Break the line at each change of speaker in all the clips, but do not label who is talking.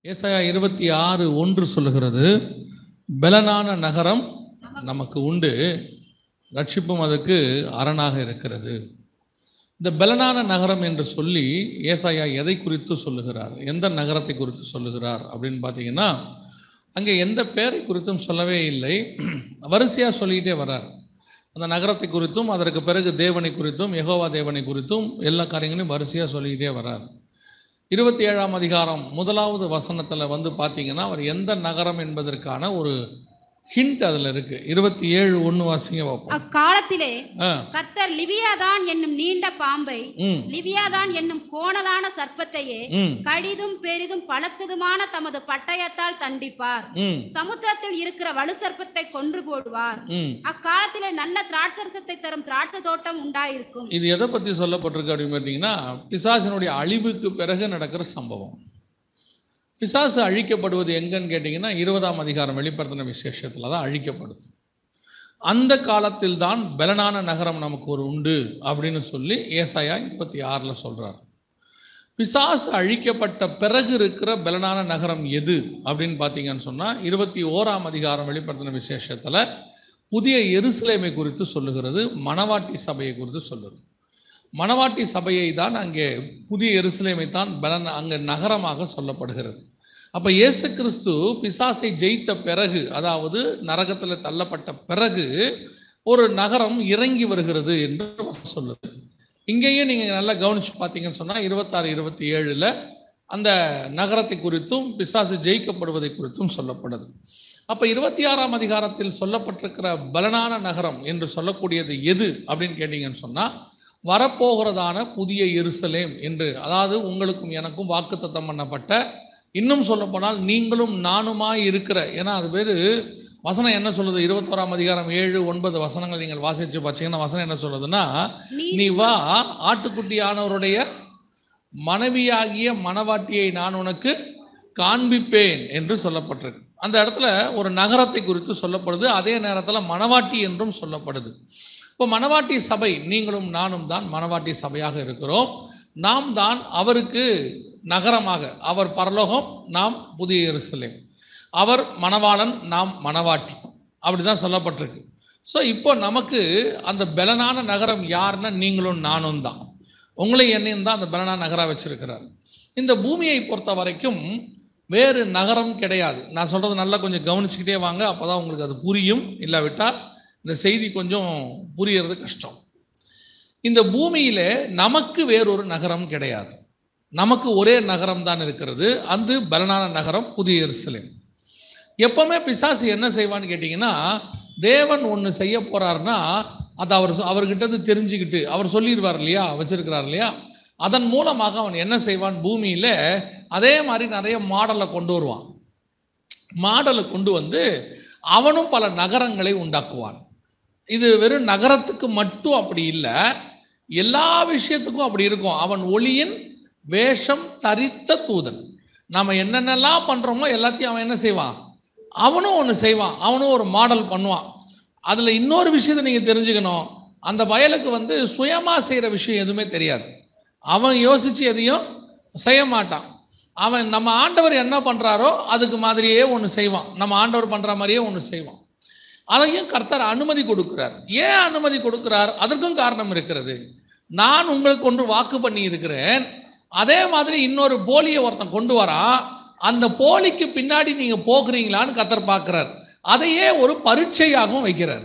ஏசாயா இருபத்தி ஆறு ஒன்று சொல்லுகிறது பலனான நகரம் நமக்கு உண்டு ரட்சிப்பும் அதற்கு அரணாக இருக்கிறது இந்த பலனான நகரம் என்று சொல்லி ஏசாயா எதை குறித்து சொல்லுகிறார் எந்த நகரத்தை குறித்து சொல்லுகிறார் அப்படின்னு பார்த்தீங்கன்னா அங்கே எந்த பேரை குறித்தும் சொல்லவே இல்லை வரிசையாக சொல்லிக்கிட்டே வர்றார் அந்த நகரத்தை குறித்தும் அதற்கு பிறகு தேவனை குறித்தும் யெகோவா தேவனை குறித்தும் எல்லா காரியங்களையும் வரிசையாக சொல்லிக்கிட்டே வர்றார் இருபத்தி ஏழாம் அதிகாரம் முதலாவது வசனத்தில் வந்து பார்த்தீங்கன்னா அவர் எந்த நகரம் என்பதற்கான ஒரு ஹிண்ட் அதில் இருக்கு இருபத்தி ஏழு ஒன்று வாசிங்க பார்ப்போம்
அக்காலத்திலே
ஆ
கர்த்தர் லிவியாதான் என்னும் நீண்ட பாம்பை
ம்
லிவியாதான் என்னும் கோணலான சர்ப்பத்தையே
ம்
கடிதும் பெரிதும் பலத்ததுமான தமது பட்டயத்தால் தண்டிப்பார்
ம்
சமுத்திரத்தில் இருக்கிற வலு சர்ப்பத்தை கொன்று போடுவார்
ம்
அக்காலத்திலே நல்ல திராட்சரசத்தை தரும் திராட்சை தோட்டம் உண்டாயிருக்கும்
இது எதை பற்றி சொல்லப்பட்டிருக்கு அப்படின்னு பார்த்தீங்கன்னா பிசாசினுடைய அழிவுக்கு பிறகு நடக்கிற சம்பவம் பிசாசு அழிக்கப்படுவது எங்கன்னு கேட்டிங்கன்னா இருபதாம் அதிகாரம் வெளிப்படுத்தின விசேஷத்தில் தான் அழிக்கப்படுது அந்த காலத்தில் தான் பலனான நகரம் நமக்கு ஒரு உண்டு அப்படின்னு சொல்லி ஏசாயா இருபத்தி ஆறில் சொல்கிறார் பிசாசு அழிக்கப்பட்ட பிறகு இருக்கிற பலனான நகரம் எது அப்படின்னு பார்த்தீங்கன்னு சொன்னால் இருபத்தி ஓராம் அதிகாரம் வெளிப்படுத்தின விசேஷத்தில் புதிய எருசலேமை குறித்து சொல்லுகிறது மணவாட்டி சபையை குறித்து சொல்லுது மணவாட்டி சபையை தான் அங்கே புதிய எருசலேமை தான் பலன் அங்கே நகரமாக சொல்லப்படுகிறது அப்போ இயேசு கிறிஸ்து பிசாசை ஜெயித்த பிறகு அதாவது நரகத்தில் தள்ளப்பட்ட பிறகு ஒரு நகரம் இறங்கி வருகிறது என்று சொல்லுது இங்கேயும் நீங்கள் நல்லா கவனித்து பார்த்தீங்கன்னு சொன்னால் இருபத்தாறு இருபத்தி ஏழில் அந்த நகரத்தை குறித்தும் பிசாசு ஜெயிக்கப்படுவதை குறித்தும் சொல்லப்படுது அப்போ இருபத்தி ஆறாம் அதிகாரத்தில் சொல்லப்பட்டிருக்கிற பலனான நகரம் என்று சொல்லக்கூடியது எது அப்படின்னு கேட்டிங்கன்னு சொன்னால் வரப்போகிறதான புதிய எருசலேம் என்று அதாவது உங்களுக்கும் எனக்கும் வாக்குத்தத்தம் பண்ணப்பட்ட இன்னும் சொல்லப்போனால் நீங்களும் நானுமாய் இருக்கிற ஏன்னா அது பேர் வசனம் என்ன சொல்லுது இருபத்தோராம் அதிகாரம் ஏழு ஒன்பது வசனங்கள் நீங்கள் வாசித்து பார்த்தீங்கன்னா வசனம் என்ன சொல்லுதுன்னா நீ வா ஆட்டுக்குட்டியானவருடைய மனைவியாகிய மணவாட்டியை நான் உனக்கு காண்பிப்பேன் என்று சொல்லப்பட்டிருக்கு அந்த இடத்துல ஒரு நகரத்தை குறித்து சொல்லப்படுது அதே நேரத்தில் மணவாட்டி என்றும் சொல்லப்படுது இப்போ மணவாட்டி சபை நீங்களும் நானும் தான் மணவாட்டி சபையாக இருக்கிறோம் நாம் தான் அவருக்கு நகரமாக அவர் பரலோகம் நாம் புதிய எருசலேம் அவர் மணவாளன் நாம் மணவாட்டி அப்படி தான் சொல்லப்பட்டிருக்கு ஸோ இப்போ நமக்கு அந்த பலனான நகரம் யாருன்னா நீங்களும் நானும் தான் உங்களை என்னையும் தான் அந்த பலனான நகராக வச்சிருக்கிறார் இந்த பூமியை பொறுத்த வரைக்கும் வேறு நகரம் கிடையாது நான் சொல்கிறது நல்லா கொஞ்சம் கவனிச்சுக்கிட்டே வாங்க அப்போ தான் உங்களுக்கு அது புரியும் இல்லாவிட்டால் இந்த செய்தி கொஞ்சம் புரியறது கஷ்டம் இந்த பூமியிலே நமக்கு வேறொரு நகரம் கிடையாது நமக்கு ஒரே நகரம் தான் இருக்கிறது அந்த பலனான நகரம் புதிய எருசலேம் எப்பவுமே பிசாசு என்ன செய்வான்னு கேட்டிங்கன்னா தேவன் ஒன்று செய்ய போறாருன்னா அதை அவர் அவர்கிட்ட இருந்து தெரிஞ்சுக்கிட்டு அவர் சொல்லிடுவார் இல்லையா வச்சிருக்கிறார் இல்லையா அதன் மூலமாக அவன் என்ன செய்வான் பூமியில் அதே மாதிரி நிறைய மாடலை கொண்டு வருவான் மாடலை கொண்டு வந்து அவனும் பல நகரங்களை உண்டாக்குவான் இது வெறும் நகரத்துக்கு மட்டும் அப்படி இல்லை எல்லா விஷயத்துக்கும் அப்படி இருக்கும் அவன் ஒளியின் வேஷம் தரித்த தூதன் நம்ம என்னென்னலாம் பண்ணுறோமோ எல்லாத்தையும் அவன் என்ன செய்வான் அவனும் ஒன்று செய்வான் அவனும் ஒரு மாடல் பண்ணுவான் அதில் இன்னொரு விஷயத்தை நீங்கள் தெரிஞ்சுக்கணும் அந்த வயலுக்கு வந்து சுயமாக செய்கிற விஷயம் எதுவுமே தெரியாது அவன் யோசித்து எதையும் செய்ய மாட்டான் அவன் நம்ம ஆண்டவர் என்ன பண்ணுறாரோ அதுக்கு மாதிரியே ஒன்று செய்வான் நம்ம ஆண்டவர் பண்ணுற மாதிரியே ஒன்று செய்வான் அதையும் கர்த்தர் அனுமதி கொடுக்கிறார் ஏன் அனுமதி கொடுக்கிறார் அதற்கும் காரணம் இருக்கிறது நான் உங்களுக்கு ஒன்று வாக்கு பண்ணி இருக்கிறேன் அதே மாதிரி இன்னொரு போலியை ஒருத்தன் கொண்டு வரான் அந்த போலிக்கு பின்னாடி நீங்கள் போகிறீங்களான்னு கர்த்தர் பார்க்குறார் அதையே ஒரு பரீட்சையாகவும் வைக்கிறார்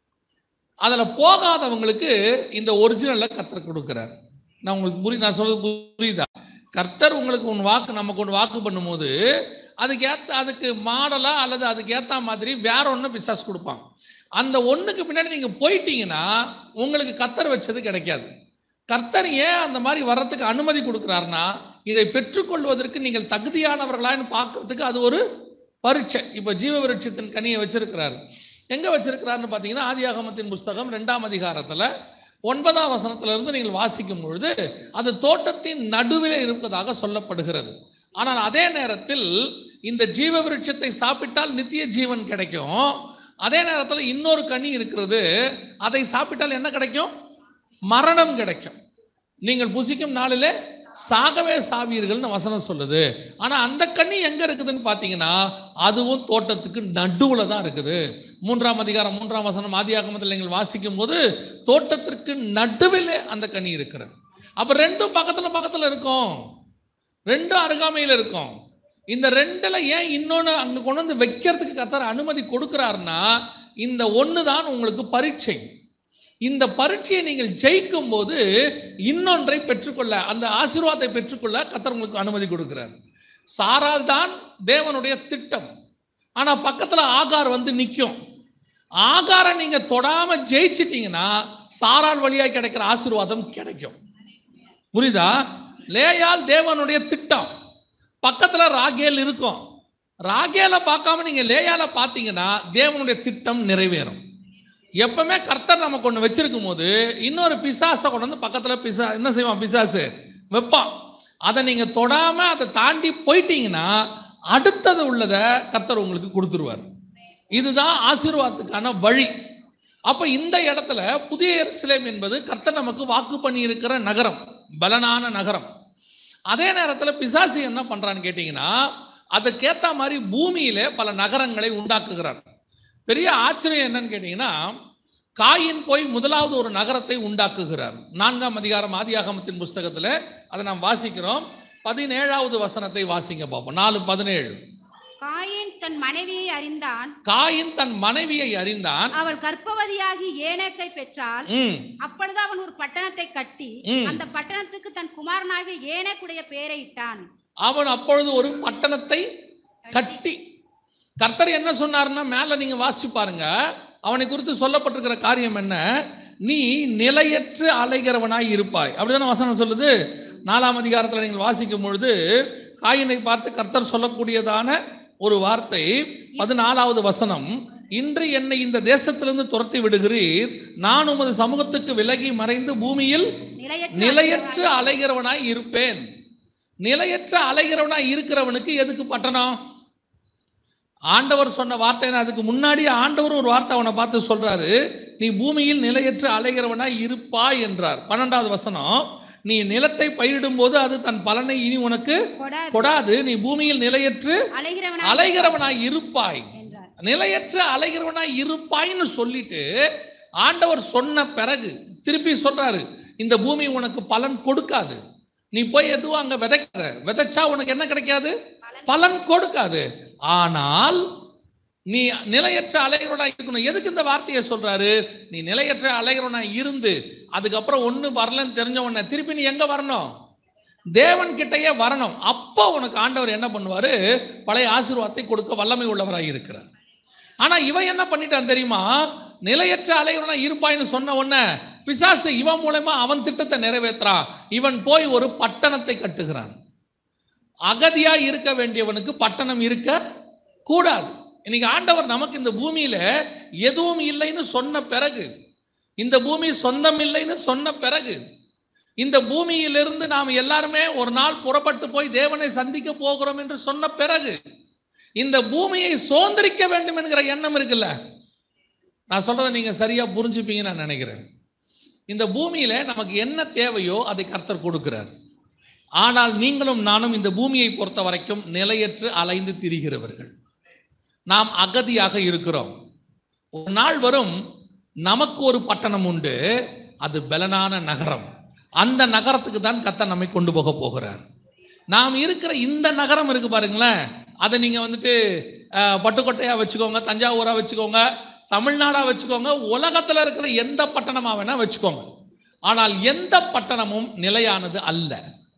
அதில் போகாதவங்களுக்கு இந்த ஒரிஜினலை கர்த்தர் கொடுக்குறார் நான் உங்களுக்கு புரி நான் சொல்றது புரியுதா கர்த்தர் உங்களுக்கு ஒன்று வாக்கு நமக்கு ஒன்று வாக்கு பண்ணும்போது அதுக்கு ஏற்ற அதுக்கு மாடலாக அல்லது அதுக்கு ஏற்ற மாதிரி வேற ஒன்று பிசாஸ் கொடுப்பாங்க அந்த ஒன்றுக்கு பின்னாடி நீங்கள் போயிட்டீங்கன்னா உங்களுக்கு கர்த்தர் வச்சது கிடைக்காது கர்த்தர் ஏன் அந்த மாதிரி வர்றதுக்கு அனுமதி கொடுக்குறாருன்னா இதை பெற்றுக்கொள்வதற்கு நீங்கள் தகுதியானவர்களான்னு பார்க்கறதுக்கு அது ஒரு பரீட்சை இப்போ ஜீவ விருட்சத்தின் கனியை வச்சிருக்கிறாரு எங்கே வச்சிருக்கிறாருன்னு பார்த்தீங்கன்னா ஆதியாகமத்தின் புஸ்தகம் ரெண்டாம் அதிகாரத்தில் ஒன்பதாம் வசனத்திலிருந்து நீங்கள் வாசிக்கும் பொழுது அது தோட்டத்தின் நடுவில் இருப்பதாக சொல்லப்படுகிறது ஆனால் அதே நேரத்தில் இந்த ஜீவ விருட்சத்தை சாப்பிட்டால் நித்திய ஜீவன் கிடைக்கும் அதே நேரத்தில் இன்னொரு கனி இருக்கிறது அதை சாப்பிட்டால் என்ன கிடைக்கும் மரணம் கிடைக்கும் நீங்கள் புசிக்கும் நாளிலே சாகவே சாவீர்கள்னு வசனம் சொல்லுது ஆனா அந்த கனி எங்க இருக்குதுன்னு பார்த்தீங்கன்னா அதுவும் தோட்டத்துக்கு நடுவுல தான் இருக்குது மூன்றாம் அதிகாரம் மூன்றாம் வசனம் ஆதியாகமத்தில் நீங்கள் வாசிக்கும் போது தோட்டத்திற்கு நடுவிலே அந்த கனி இருக்கிறது அப்ப ரெண்டும் பக்கத்துல பக்கத்துல இருக்கும் ரெண்டும் அருகாமையில் இருக்கும் இந்த ரெண்டுல ஏன் இன்னொன்று அங்கே கொண்டு வந்து வைக்கிறதுக்கு கத்தர் அனுமதி கொடுக்குறாருன்னா இந்த ஒன்று தான் உங்களுக்கு பரீட்சை இந்த பரீட்சையை நீங்கள் ஜெயிக்கும் போது இன்னொன்றை பெற்றுக்கொள்ள அந்த ஆசீர்வாதத்தை பெற்றுக்கொள்ள கத்தர் உங்களுக்கு அனுமதி கொடுக்கிறார் சாரால் தான் தேவனுடைய திட்டம் ஆனால் பக்கத்தில் ஆகார் வந்து நிற்கும் ஆகாரை நீங்கள் தொடாம ஜெயிச்சிட்டீங்கன்னா சாரால் வழியாக கிடைக்கிற ஆசீர்வாதம் கிடைக்கும் புரியுதா லேயால் தேவனுடைய திட்டம் பக்கத்தில் ராகேல் இருக்கும் ராகேலை பார்க்காம நீங்கள் லேயால பார்த்தீங்கன்னா தேவனுடைய திட்டம் நிறைவேறும் எப்பவுமே கர்த்தர் நமக்கு ஒன்று வச்சிருக்கும் போது இன்னொரு பிசாசை கொண்டு வந்து பக்கத்தில் பிசா என்ன செய்வான் பிசாசு வைப்பான் அதை நீங்கள் தொடாமல் அதை தாண்டி போயிட்டீங்கன்னா அடுத்தது உள்ளதை கர்த்தர் உங்களுக்கு கொடுத்துருவார் இதுதான் ஆசீர்வாதத்துக்கான வழி அப்போ இந்த இடத்துல புதிய எருசலேம் என்பது கர்த்தர் நமக்கு வாக்கு பண்ணி இருக்கிற நகரம் பலனான நகரம் அதே நேரத்தில் பிசாசு என்ன பண்ணுறான்னு கேட்டிங்கன்னா அதுக்கேற்ற மாதிரி பூமியிலே பல நகரங்களை உண்டாக்குகிறார் பெரிய ஆச்சரியம் என்னன்னு கேட்டிங்கன்னா காயின் போய் முதலாவது ஒரு நகரத்தை உண்டாக்குகிறார் நான்காம் அதிகாரம் ஆதியாகமத்தின் புஸ்தகத்தில் அதை நாம் வாசிக்கிறோம் பதினேழாவது வசனத்தை வாசிங்க பார்ப்போம் நாலு பதினேழு
காயின் தன் மனைவியை அறிந்தான்
காயின் தன் மனைவியை அறிந்தான்
அவள் கர்ப்பவதியாகி ஏனேக்கை பெற்றாள்
ம்
அப்பொழுது அவன் ஒரு பட்டணத்தை கட்டி
ம்.
அந்த பட்டணத்துக்கு தன் குமாரனாகிய ஏனேக்குடைய பெயரை இட்டான்
அவன் அப்பொழுது ஒரு பட்டணத்தை கட்டி கர்த்தர் என்ன சொன்னார்னா மேலே நீங்கள் வாசிச்சு பாருங்க அவனை குறித்து சொல்லப்பட்டிருக்கிற காரியம் என்ன நீ நிலையற்று அலைகிறவனாய் இருப்பாய் அப்படிதானே வசனம் சொல்லுது நாலாம் அதிகாரத்தில் நீங்கள் வாசிக்கும் பொழுது காயினை பார்த்து கர்த்தர் சொல்லக்கூடியதான ஒரு வார்த்தை பதினாலாவது வசனம் இன்று என்னை இந்த தேசத்திலிருந்து துரத்தி விடுகிறீர் நான் உமது சமூகத்துக்கு விலகி மறைந்து பூமியில்
நிலையற்ற
நிலையற்று அலைகிறவனாய் இருப்பேன் நிலையற்ற அலைகிறவனாய் இருக்கிறவனுக்கு எதுக்கு பட்டணம் ஆண்டவர் சொன்ன வார்த்தை என்ன? அதுக்கு முன்னாடி ஆண்டவர் ஒரு வார்த்தை அவனை பார்த்து சொல்றாரு நீ பூமியில் நிலையற்று அலைகிறவனாய் இருப்பாய் என்றார் பன்னெண்டாவது வசனம் நீ நிலத்தை பயிரிடும் போது அது தன் பலனை இனி உனக்கு
கொடாது
கொடாது நீ பூமியில் நிலையற்று
அலைகிறவனா
அலைகிறவனாய் இருப்பாய்
என்றார்
நிலையற்ற அலைகிறவனாய் இருப்பாய்ன்னு சொல்லிட்டு ஆண்டவர் சொன்ன பிறகு திருப்பி சொல்றாரு இந்த பூமி உனக்கு பலன் கொடுக்காது நீ போய் எதுவும் அங்க விதைக்கிற விதைச்சா உனக்கு என்ன கிடைக்காது பலன் கொடுக்காது ஆனால் நீ நிலையற்ற அலைகிறவனாய் இருக்கணும் எதுக்கு இந்த வார்த்தையை சொல்றாரு நீ நிலையற்ற அலைகிறவனாய் இருந்து அதுக்கப்புறம் ஒண்ணு வரலன்னு தெரிஞ்ச உடனே திருப்பி நீ எங்க வரணும் தேவன் கிட்டயே வரணும் அப்போ உனக்கு ஆண்டவர் என்ன பண்ணுவாரு பழைய ஆசீர்வாதத்தை கொடுக்க வல்லமை உள்ளவராய் இருக்கிறார் ஆனா இவன் என்ன பண்ணிட்டான் தெரியுமா நிலையற்ற அலைவனா இருப்பாய்னு சொன்ன உடனே பிசாசு இவன் மூலமா அவன் திட்டத்தை நிறைவேற்றுறான் இவன் போய் ஒரு பட்டணத்தை கட்டுகிறான் அகதியா இருக்க வேண்டியவனுக்கு பட்டணம் இருக்க கூடாது இன்னைக்கு ஆண்டவர் நமக்கு இந்த பூமியில எதுவும் இல்லைன்னு சொன்ன பிறகு இந்த பூமி சொந்தம் இல்லைன்னு சொன்ன பிறகு இந்த பூமியிலிருந்து நாம் எல்லாருமே ஒரு நாள் புறப்பட்டு போய் தேவனை சந்திக்க போகிறோம் என்று சொன்ன பிறகு இந்த பூமியை சுதந்திரிக்க வேண்டும் என்கிற எண்ணம் இருக்குல்ல நான் சொல்றதை நீங்க சரியா புரிஞ்சுப்பீங்கன்னு நான் நினைக்கிறேன் இந்த பூமியில நமக்கு என்ன தேவையோ அதை கர்த்தர் கொடுக்கிறார் ஆனால் நீங்களும் நானும் இந்த பூமியை பொறுத்த வரைக்கும் நிலையற்று அலைந்து திரிகிறவர்கள் நாம் அகதியாக இருக்கிறோம் ஒரு நாள் வரும் நமக்கு ஒரு பட்டணம் உண்டு அது பலனான நகரம் அந்த நகரத்துக்கு தான் கத்த நம்மை கொண்டு போக போகிறார் நாம் இருக்கிற இந்த நகரம் இருக்கு பாருங்களேன் அதை நீங்க வந்துட்டு அஹ், பட்டுக்கோட்டையா வச்சுக்கோங்க தஞ்சாவூரா வச்சுக்கோங்க தமிழ்நாடா வச்சுக்கோங்க உலகத்துல இருக்கிற எந்த பட்டணமா வேணா வச்சுக்கோங்க ஆனால் எந்த பட்டணமும் நிலையானது அல்ல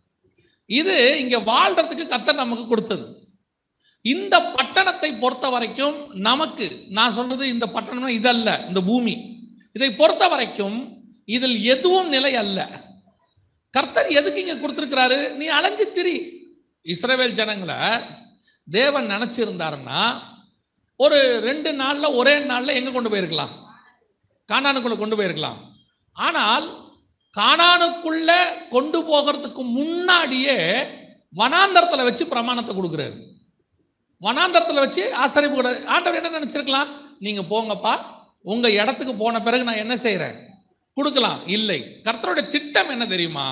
இது இங்க வாழ்றதுக்கு கத்தர் நமக்கு கொடுத்தது இந்த பட்டணத்தை பொறுத்த வரைக்கும் நமக்கு நான் சொல்றது இந்த பட்டணம் இதல்ல இந்த பூமி இதை பொறுத்த வரைக்கும் இதில் எதுவும் நிலை அல்ல கர்த்தர் எதுக்கு இங்க கொடுத்துருக்கிறாரு நீ அலைஞ்சு திரி இஸ்ரவேல் ஜனங்களை தேவன் நினைச்சிருந்தாருன்னா ஒரு ரெண்டு நாள்ல ஒரே நாள்ல எங்க கொண்டு போயிருக்கலாம் கானானுக்குள்ள கொண்டு போயிருக்கலாம் ஆனால் கானானுக்குள்ள கொண்டு போகிறதுக்கு முன்னாடியே வனாந்தரத்துல வச்சு பிரமாணத்தை கொடுக்குறாரு வனாந்தரத்தில் வச்சு ஆசரிப்பு கூட ஆண்டவர் என்ன நினச்சிருக்கலாம் நீங்கள் போங்கப்பா உங்கள் இடத்துக்கு போன பிறகு நான் என்ன செய்கிறேன் கொடுக்கலாம் இல்லை கர்த்தருடைய திட்டம் என்ன தெரியுமா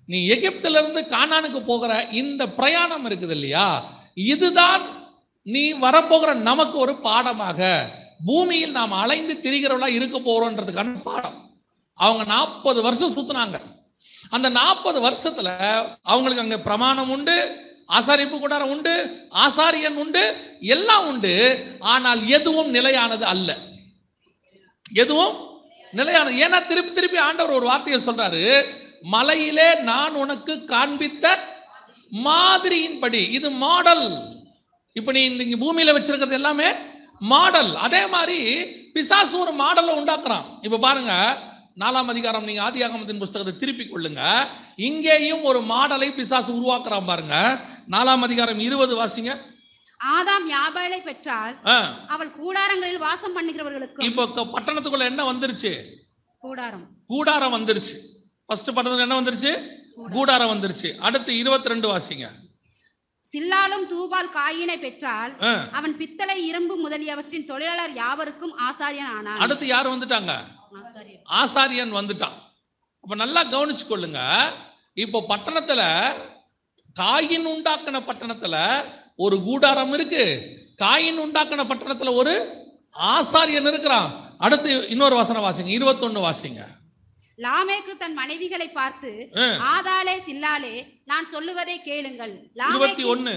நீ எகிப்திலிருந்து கானானுக்கு போகிற இந்த பிரயாணம் இருக்குது இல்லையா இதுதான் நீ வரப்போகிற நமக்கு ஒரு பாடமாக பூமியில் நாம் அலைந்து திரிகிறவளா இருக்க போறோன்றதுக்கான பாடம் அவங்க நாற்பது வருஷம் சுத்துனாங்க அந்த நாற்பது வருஷத்துல அவங்களுக்கு அங்க பிரமாணம் உண்டு ஆசாரிப்பு கூடாரம் உண்டு ஆசாரியன் உண்டு எல்லாம் உண்டு ஆனால் எதுவும் நிலையானது அல்ல எதுவும் நிலையானது ஏன்னா திருப்பி திருப்பி ஆண்டவர் ஒரு வார்த்தையை சொல்றாரு மலையிலே நான் உனக்கு காண்பித்த மாதிரியின்படி இது மாடல் இப்போ நீ இந்த இங்க பூமியில வச்சிருக்கிறது எல்லாமே மாடல் அதே மாதிரி பிசாசு ஒரு மாடலை உண்டாக்குறான் இப்போ பாருங்க நாலாம் அதிகாரம் நீங்க ஆதியாகமத்தின் புஸ்தகத்தை திருப்பி கொள்ளுங்க இங்கேயும் ஒரு மாடலை பிசாசு உருவாக்குறான் பாருங்க நாலாம் அதிகாரம் இருபது வாசிங்க
ஆதாம் யாபேலை பெற்றால்
ஆ,
அவள் கூடாரங்களில் வாசம் பண்ணுகிறவர்களுக்கும்
இப்போ க- பட்டணத்துக்குள்ள என்ன வந்துருச்சு
கூடாரம்
கூடாரம் வந்துருச்சு ஃபர்ஸ்ட் பட்டணத்துல என்ன வந்துருச்சு கூடாரம் வந்துருச்சு அடுத்து இருபத்தி ரெண்டு வாசிங்க
சில்லாலும் தூபால் காயினை பெற்றால்
ஆ,
அவன் பித்தளை இரும்பு முதலியவற்றின் தொழிலாளர் யாவருக்கும் ஆசாரியன் ஆனான்
அடுத்து யார் வந்துட்டாங்க
ஆசாரியன்
ஆசாரியன் வந்துட்டான் அப்ப நல்லா கவனிச்சு கொள்ளுங்க இப்போ பட்டணத்துல காயின் உண்டாக்கின பட்டணத்துல ஒரு கூடாரம் இருக்கு காயின் உண்டாக்கின பட்டணத்துல ஒரு ஆசாரியன் இருக்கிறான் அடுத்து இன்னொரு வசனம் வாசிங்க இருபத்தொன்னு வாசிங்க
லாமேக்கு தன் மனைவிகளை பார்த்து
ஆ.
ஆதாளே சில்லாலே நான் சொல்லுவதை கேளுங்கள்
இருபத்தி
லாமேக்கு
ஒன்னு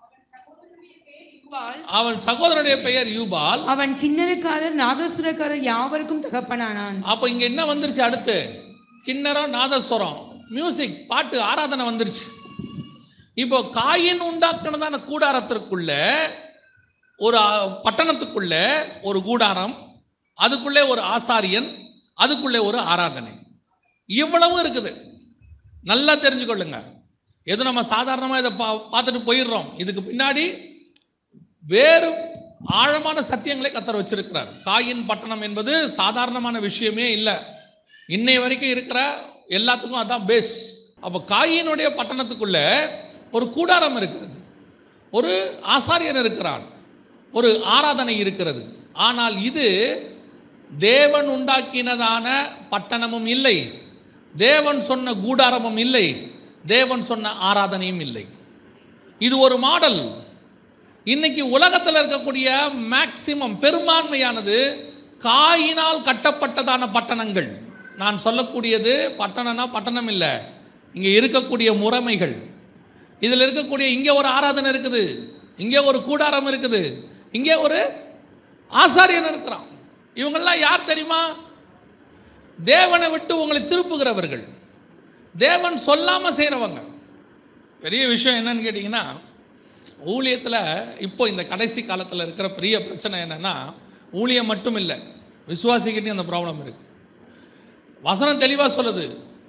அவன் சகோதரனுடைய பெயர் யூபால்
அவன் கிண்ணறக்காரர் நாதசுரக்காரர் யாவருக்கும் தகப்பனானான்
அப்போ இங்க என்ன வந்துருச்சு அடுத்து கிண்ணறம் நாதஸ்வரம் மியூசிக் பாட்டு ஆராதனை வந்துருச்சு இப்போ காயின் உண்டாக்குனதான கூடாரத்திற்குள்ள ஒரு ஆ, பட்டணத்துக்குள்ள ஒரு கூடாரம் அதுக்குள்ளே ஒரு ஆசாரியன் அதுக்குள்ளே ஒரு ஆராதனை இவ்வளவும் இருக்குது நல்லா தெரிஞ்சுக்கொள்ளுங்க எது நம்ம சாதாரணமாக இதை பா பார்த்துட்டு போயிடுறோம் இதுக்கு பின்னாடி வேறு ஆழமான சத்தியங்களை கத்தர் வச்சிருக்கிறார் காயின் பட்டணம் என்பது சாதாரணமான விஷயமே இல்லை இன்னை வரைக்கும் இருக்கிற எல்லாத்துக்கும் அதான் பேஸ் அப்போ காயினுடைய பட்டணத்துக்குள்ள ஒரு கூடாரம் இருக்கிறது ஒரு ஆசாரியன் இருக்கிறான் ஒரு ஆராதனை இருக்கிறது ஆனால் இது தேவன் உண்டாக்கினதான பட்டணமும் இல்லை தேவன் சொன்ன கூடாரமும் இல்லை தேவன் சொன்ன ஆராதனையும் இல்லை இது ஒரு மாடல் இன்னைக்கு உலகத்தில் இருக்கக்கூடிய மேக்சிமம் பெரும்பான்மையானது காயினால் கட்டப்பட்டதான பட்டணங்கள் நான் சொல்லக்கூடியது பட்டணம்னா பட்டணம் இல்லை இங்கே இருக்கக்கூடிய முறைமைகள் இதில் இருக்கக்கூடிய இங்கே ஒரு ஆராதனை இருக்குது இங்கே ஒரு கூடாரம் இருக்குது இங்கே ஒரு ஆசாரியன் இருக்கிறான் இவங்கெல்லாம் யார் தெரியுமா தேவனை விட்டு உங்களை திருப்புகிறவர்கள் தேவன் சொல்லாம செய்கிறவங்க பெரிய விஷயம் என்னன்னு கேட்டிங்கன்னா ஊழியத்தில் இப்போ இந்த கடைசி காலத்தில் இருக்கிற பெரிய பிரச்சனை என்னன்னா ஊழியம் மட்டும் இல்லை விசுவாசிக்கிட்டையும் அந்த ப்ராப்ளம் இருக்கு வசனம் தெளிவாக சொல்லுது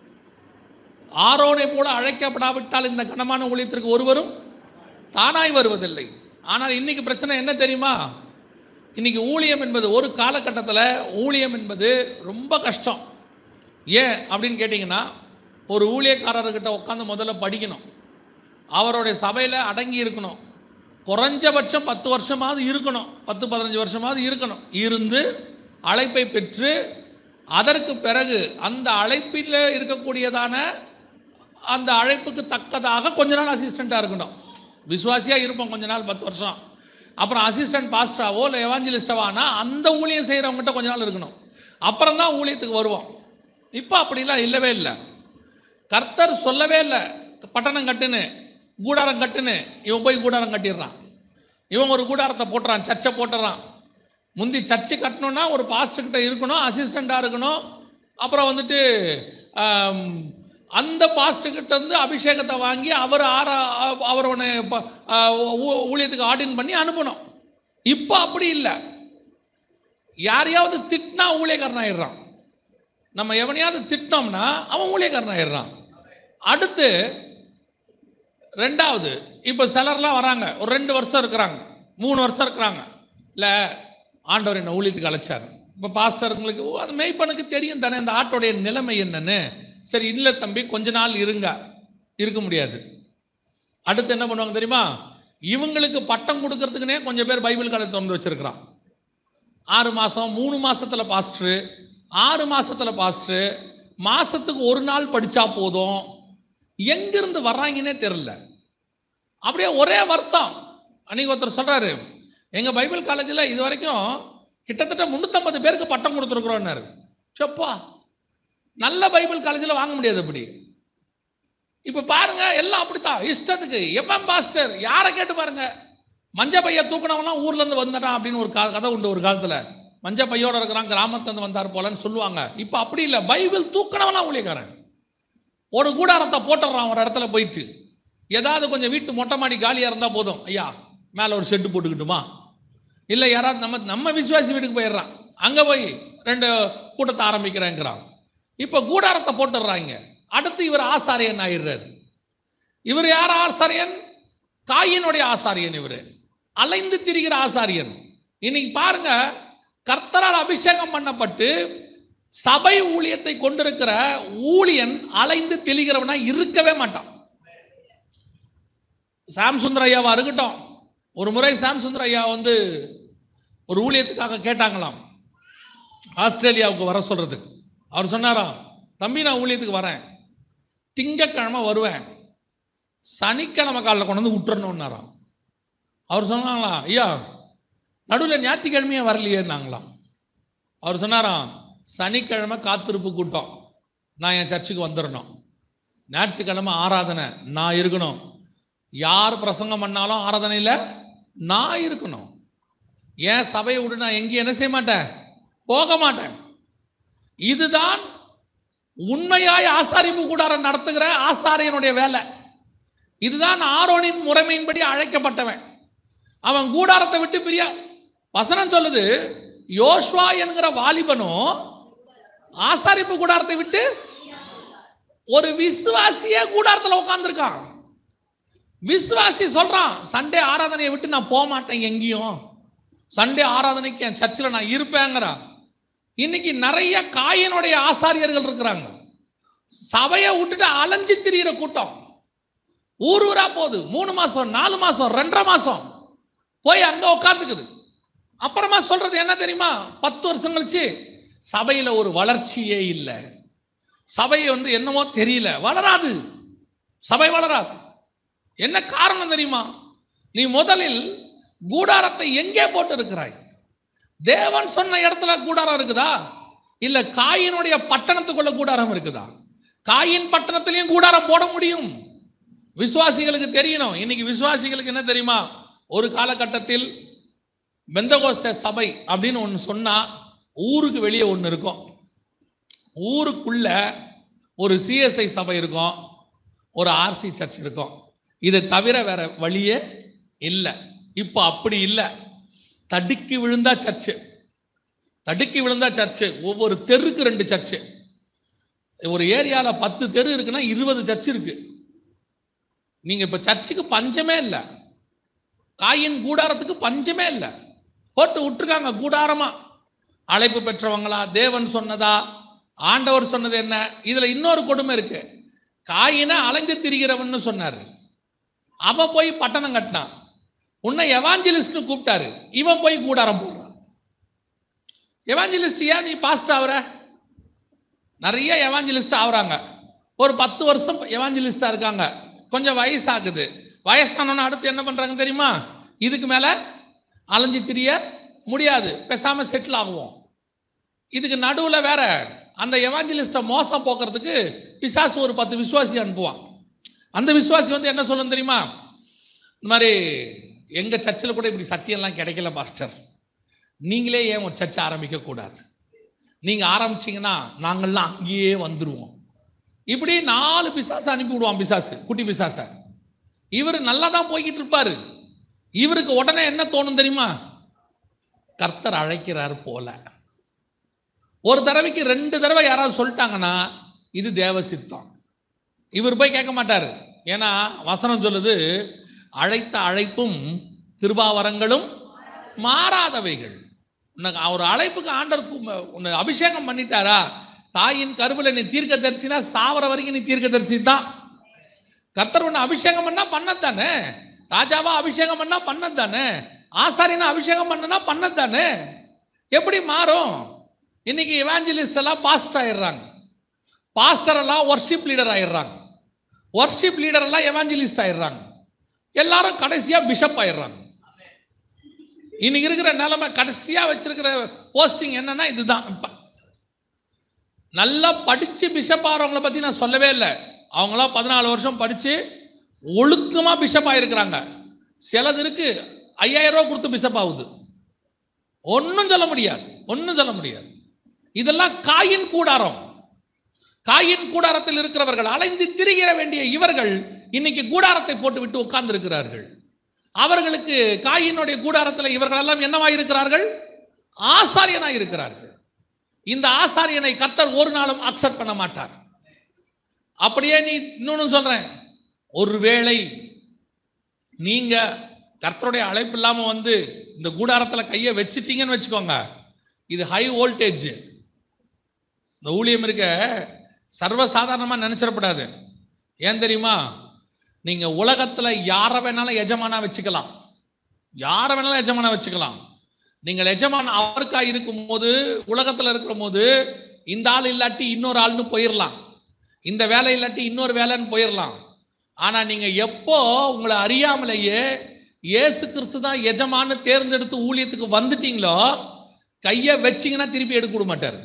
ஆரோனை போல அழைக்கப்படாவிட்டால் இந்த கனமான ஊழியத்திற்கு ஒருவரும் தானாய் வருவதில்லை ஆனால் இன்னைக்கு பிரச்சனை என்ன தெரியுமா இன்னைக்கு ஊழியம் என்பது ஒரு காலகட்டத்தில் ஊழியம் என்பது ரொம்ப கஷ்டம் ஏன் அப்படின்னு கேட்டிங்கன்னா ஒரு ஊழியக்காரர்கிட்ட உட்காந்து முதல்ல படிக்கணும் அவருடைய சபையில் அடங்கி இருக்கணும் குறைஞ்சபட்சம் பத்து வருஷமாவது இருக்கணும் பத்து பதினஞ்சு வருஷமாவது இருக்கணும் இருந்து அழைப்பை பெற்று அதற்கு பிறகு அந்த அழைப்பில் இருக்கக்கூடியதான அந்த அழைப்புக்கு தக்கதாக கொஞ்ச நாள் அசிஸ்டண்ட்டாக இருக்கணும் விசுவாசியாக இருப்போம் கொஞ்ச நாள் பத்து வருஷம் அப்புறம் அசிஸ்டன்ட் பாஸ்டராவோ இல்லை எவாஞ்சலிஸ்டாவானா அந்த ஊழியம் செய்கிறவங்ககிட்ட கொஞ்ச நாள் இருக்கணும் அப்புறம் தான் ஊழியத்துக்கு வருவோம் இப்போ அப்படிலாம் இல்லவே இல்லை கர்த்தர் சொல்லவே இல்லை பட்டணம் கட்டுன்னு கூடாரம் கட்டுன்னு இவன் போய் கூடாரம் கட்டிடுறான் இவன் ஒரு கூடாரத்தை போட்டுறான் சர்ச்சை போட்டுறான் முந்தி சர்ச்சு கட்டணும்னா ஒரு பாஸ்டர்கிட்ட இருக்கணும் அசிஸ்டண்ட்டாக இருக்கணும் அப்புறம் வந்துட்டு ஆம், அந்த பாஸ்டர்கிட்ட இருந்து அபிஷேகத்தை வாங்கி அவர் ஆர அவர் உன்னை ப- ஆ, ஊ- ஊழியத்துக்கு ஆர்டின் பண்ணி அனுப்பணும் இப்போ அப்படி இல்லை யாரையாவது திட்டினா ஊழியக்காரன் ஆயிடுறான் நம்ம எவனையாவது திட்டினோம்னா அவன் ஊழியக்காரன் ஆயிடுறான் அடுத்து ரெண்டாவது இப்போ சிலர்லாம் வராங்க ஒரு ரெண்டு வருஷம் இருக்கிறாங்க மூணு வருஷம் இருக்கிறாங்க இல்லை ஆண்டவர் என்ன ஊழியத்துக்கு அழைச்சார் இப்போ பாஸ்டருங்களுக்கு ஓ, அது மெய்ப்பனுக்கு தெரியும் தானே இந்த ஆட்டோடைய நிலைமை என்னன்னு சரி இல்லை தம்பி கொஞ்ச நாள் இருங்க இருக்க முடியாது அடுத்து என்ன பண்ணுவாங்க தெரியுமா இவங்களுக்கு பட்டம் கொடுக்கறதுக்குனே கொஞ்சம் பேர் பைபிள் காலேஜ் திறந்து வச்சிருக்கிறான் ஆறு மாதம் மூணு மாசத்துல பாஸ்டரு ஆறு மாசத்துல பாஸ்டரு மாசத்துக்கு ஒரு நாள் படித்தா போதும் எங்கிருந்து வர்றாங்கன்னே தெரியல அப்படியே ஒரே வருஷம் அன்னைக்கு ஒருத்தர் சொல்றாரு எங்க பைபிள் காலேஜில் இது வரைக்கும் கிட்டத்தட்ட முந்நூற்றம்பது பேருக்கு பட்டம் கொடுத்துருக்குறோன்னாரு செப்பா நல்ல பைபிள் காலேஜில் வாங்க முடியாது அப்படி இப்போ பாருங்க எல்லாம் அப்படித்தான் இஷ்டத்துக்கு எம்எம் பாஸ்டர் யாரை கேட்டு பாருங்க மஞ்ச பைய தூக்கினவன்லாம் ஊர்ல இருந்து வந்துட்டான் அப்படின்னு ஒரு கா- கதை உண்டு ஒரு காலத்துல மஞ்ச பையோட இருக்கிறான் கிராமத்துல இருந்து வந்தார் போலன்னு சொல்லுவாங்க இப்போ அப்படி இல்லை பைபிள் தூக்கினவன்லாம் ஊழியக்காரன் ஒரு கூடாரத்தை போட்டுடுறான் ஒரு இடத்துல போயிட்டு ஏதாவது கொஞ்சம் வீட்டு மொட்டை மாடி காலியாக இருந்தால் போதும் ஐயா மேலே ஒரு செட்டு போட்டுக்கிட்டுமா இல்லை யாராவது நம்ம நம்ம விசுவாசி வீட்டுக்கு போயிடுறான் அங்கே போய் ரெண்டு கூட்டத்தை ஆரம்பிக்கிறேங்கிறான் இப்போ கூடாரத்தை போட்டுடுறாங்க அடுத்து இவர் ஆசாரியன் ஆயிடுறார் இவர் யார் ஆசாரியன் காயினுடைய ஆசாரியன் இவர் அலைந்து திரிகிற ஆசாரியன் இன்னைக்கு பாருங்க கர்த்தரால் அபிஷேகம் பண்ணப்பட்டு சபை ஊழியத்தை கொண்டிருக்கிற ஊழியன் அலைந்து தெளிகிறவனா இருக்கவே மாட்டான் சாம் சுந்தர ஐயாவா இருக்கட்டும் ஒரு முறை சாம் சுந்தர ஐயா வந்து ஒரு ஊழியத்துக்காக கேட்டாங்களாம் ஆஸ்திரேலியாவுக்கு வர சொல்றதுக்கு அவர் சொன்னாராம் தம்பி நான் ஊழியத்துக்கு வரேன் திங்கக்கிழமை வருவேன் சனிக்கிழமை காலைல கொண்டு வந்து விட்டுறணுன்னாராம் அவர் சொன்னாங்களாம் ஐயா நடுவில் ஞாயிற்றுக்கிழமையே வரலையேன்னாங்களாம் அவர் சொன்னாராம் சனிக்கிழமை காத்திருப்பு கூட்டம் நான் என் சர்ச்சுக்கு வந்துடணும் ஞாயிற்றுக்கிழமை ஆராதனை நான் இருக்கணும் யார் பிரசங்கம் பண்ணாலும் ஆராதனையில் நான் இருக்கணும் ஏன் சபையை விட்டு நான் எங்கேயும் என்ன செய்ய மாட்டேன் போக மாட்டேன் இதுதான் உண்மையாய் ஆசாரிப்பு கூடாரம் நடத்துகிற ஆசாரியனுடைய வேலை இதுதான் ஆரோனின் முறைமையின்படி அழைக்கப்பட்டவன் அவன் கூடாரத்தை விட்டு பிரிய வசனம் சொல்லுது யோஷ்வா என்கிற வாலிபனும் ஆசாரிப்பு கூடாரத்தை விட்டு ஒரு விசுவாசியே கூடாரத்தில் உட்காந்துருக்கான் விசுவாசி சொல்றான் சண்டே ஆராதனையை விட்டு நான் போக மாட்டேன் எங்கேயும் சண்டே ஆராதனைக்கு என் சர்ச்சில் நான் இருப்பேங்கிறான் இன்னைக்கு நிறைய காயினுடைய ஆசாரியர்கள் இருக்கிறாங்க சபையை விட்டுட்டு அலைஞ்சு திரியிற கூட்டம் ஊர் ஊரா போகுது மூணு மாசம் நாலு மாசம் ரெண்டரை மாசம் போய் அங்க உட்காந்துக்குது அப்புறமா சொல்றது என்ன தெரியுமா பத்து வருஷம் கழிச்சு சபையில ஒரு வளர்ச்சியே இல்லை சபை வந்து என்னமோ தெரியல வளராது சபை வளராது என்ன காரணம் தெரியுமா நீ முதலில் கூடாரத்தை எங்கே போட்டு இருக்கிறாய் தேவன் சொன்ன இடத்துல கூடாரம் இருக்குதா இல்ல காயினுடைய பட்டணத்துக்குள்ள கூடாரம் இருக்குதா காயின் பட்டணத்திலையும் கூடாரம் போட முடியும் விசுவாசிகளுக்கு தெரியணும் இன்னைக்கு விசுவாசிகளுக்கு என்ன தெரியுமா ஒரு காலகட்டத்தில் பெந்தகோஸ்த சபை அப்படின்னு ஒன்று சொன்னா ஊருக்கு வெளியே ஒன்று இருக்கும் ஊருக்குள்ள ஒரு சிஎஸ்ஐ சபை இருக்கும் ஒரு ஆர்சி சர்ச் இருக்கும் இதை தவிர வேற வழியே இல்லை இப்போ அப்படி இல்லை தடுக்கி விழுந்தா சர்ச்சு தடுக்கி விழுந்தா சர்ச்சு ஒவ்வொரு தெருக்கு ரெண்டு சர்ச்சு ஒரு ஏரியாவில் பத்து தெரு இருக்குன்னா இருபது சர்ச் இருக்கு நீங்க இப்போ சர்ச்சுக்கு பஞ்சமே இல்லை காயின் கூடாரத்துக்கு பஞ்சமே இல்லை போட்டு விட்டுருக்காங்க கூடாரமா அழைப்பு பெற்றவங்களா தேவன் சொன்னதா ஆண்டவர் சொன்னது என்ன இதுல இன்னொரு கொடுமை இருக்கு காயினை அலைந்து திரிகிறவன்னு சொன்னார் அவன் போய் பட்டணம் கட்டினான் உன்னை எவாஞ்சலிஸ்ட் கூப்பிட்டாரு இவன் போய் கூடாரம் போடுறான் எவாஞ்சலிஸ்ட் ஏன் நீ பாஸ்ட் ஆகுற நிறைய எவாஞ்சலிஸ்ட் ஆகுறாங்க ஒரு பத்து வருஷம் எவாஞ்சலிஸ்டாக இருக்காங்க கொஞ்சம் வயசாகுது வயசானவன அடுத்து என்ன பண்ணுறாங்க தெரியுமா இதுக்கு மேலே அலைஞ்சு திரிய முடியாது பேசாமல் செட்டில் ஆகுவோம் இதுக்கு நடுவில் வேற அந்த எவாஞ்சலிஸ்ட்டை மோசம் போக்குறதுக்கு பிசாசு ஒரு பத்து விசுவாசி அனுப்புவான் அந்த விசுவாசி வந்து என்ன சொல்லணும் தெரியுமா இந்த மாதிரி எங்கள் சர்ச்சில் கூட இப்படி சத்தியம்லாம் கிடைக்கல பாஸ்டர் நீங்களே ஏன் ஒரு சர்ச்சை ஆரம்பிக்க கூடாது நீங்கள் ஆரம்பிச்சீங்கன்னா நாங்கள்லாம் அங்கேயே வந்துடுவோம் இப்படி நாலு பிசாசு அனுப்பி விடுவான் பிசாசு குட்டி பிசாசை இவர் நல்லா தான் போய்கிட்டு இருப்பாரு இவருக்கு உடனே என்ன தோணும் தெரியுமா கர்த்தர் அழைக்கிறார் போல ஒரு தடவைக்கு ரெண்டு தடவை யாராவது சொல்லிட்டாங்கன்னா இது தேவ சித்தம் இவர் போய் கேட்க மாட்டார் ஏன்னா வசனம் சொல்லுது அழைத்த அழைப்பும் கிருபாவரங்களும் மாறாதவைகள் உனக்கு அவர் அழைப்புக்கு ஆண்டவர் கு- உன்னை அபிஷேகம் பண்ணிட்டாரா தாயின் கருவில் நீ தீர்க்க தரிசினா சாவர வரைக்கும் நீ தீர்க்க தரிசி தான் கர்த்தர் உன்னை அபிஷேகம் பண்ணா பண்ணத்தானே ராஜாவா அபிஷேகம் பண்ணா பண்ணத்தானே ஆசாரியனை அபிஷேகம் பண்ணனா பண்ணத்தானே எப்படி மாறும் இன்னைக்கு இவாஞ்சலிஸ்ட் எல்லாம் பாஸ்டர் ஆயிடுறாங்க பாஸ்டர் எல்லாம் ஒர்ஷிப் லீடர் ஆயிடுறாங்க ஒர்ஷிப் லீடர் எல்லாம் எவாஞ்சலிஸ்ட் ஆயிடுறாங்க எல்லாரும் கடைசியா பிஷப் ஆயிடுறாங்க இன்னைக்கு இருக்கிற நிலைமை கடைசியா வச்சிருக்கிற போஸ்டிங் என்னன்னா இதுதான் இப்ப நல்லா படிச்சு பிஷப் ஆகிறவங்கள பத்தி நான் சொல்லவே இல்லை அவங்களாம் பதினாலு வருஷம் படிச்சு ஒழுக்கமா பிஷப் ஆயிருக்கிறாங்க சிலது இருக்கு ஐயாயிரம் ரூபா கொடுத்து பிஷப் ஆகுது ஒன்றும் சொல்ல முடியாது ஒன்றும் சொல்ல முடியாது இதெல்லாம் காயின் கூடாரம் காயின் கூடாரத்தில் இருக்கிறவர்கள் அலைந்து திரிகிற வேண்டிய இவர்கள் இன்னைக்கு கூடாரத்தை போட்டு விட்டு உட்கார்ந்து இருக்கிறார்கள் அவர்களுக்கு காயினுடைய கூடாரத்தில் இவர்கள் எல்லாம் என்னவாய் இருக்கிறார்கள் ஆசாரியனாய் இருக்கிறார்கள் இந்த ஆசாரியனை கர்த்தர் ஒரு நாளும் அக்செப்ட் பண்ண மாட்டார் அப்படியே நீ இன்னொன்னு சொல்றேன் ஒருவேளை நீங்க கர்த்தருடைய அழைப்பு இல்லாம வந்து இந்த கூடாரத்துல கையை வச்சிட்டீங்கன்னு வச்சுக்கோங்க இது ஹை வோல்டேஜ் இந்த ஊழியம் இருக்க சர்வசாதாரணமாக நினச்சிடக்கூடாது ஏன் தெரியுமா நீங்கள் உலகத்தில் யாரை வேணாலும் எஜமானா வச்சுக்கலாம் யாரை வேணாலும் எஜமானா வச்சுக்கலாம் நீங்கள் எஜமான் அவருக்கா இருக்கும்போது உலகத்தில் இருக்கிற போது இந்த ஆள் இல்லாட்டி இன்னொரு ஆள்னு போயிடலாம் இந்த வேலை இல்லாட்டி இன்னொரு வேலைன்னு போயிடலாம் ஆனால் நீங்கள் எப்போ உங்களை அறியாமலேயே இயேசு கிறிஸ்து தான் எஜமான்னு தேர்ந்தெடுத்து ஊழியத்துக்கு வந்துட்டீங்களோ கையை வச்சிங்கன்னா திருப்பி எடுக்க விட மாட்டார்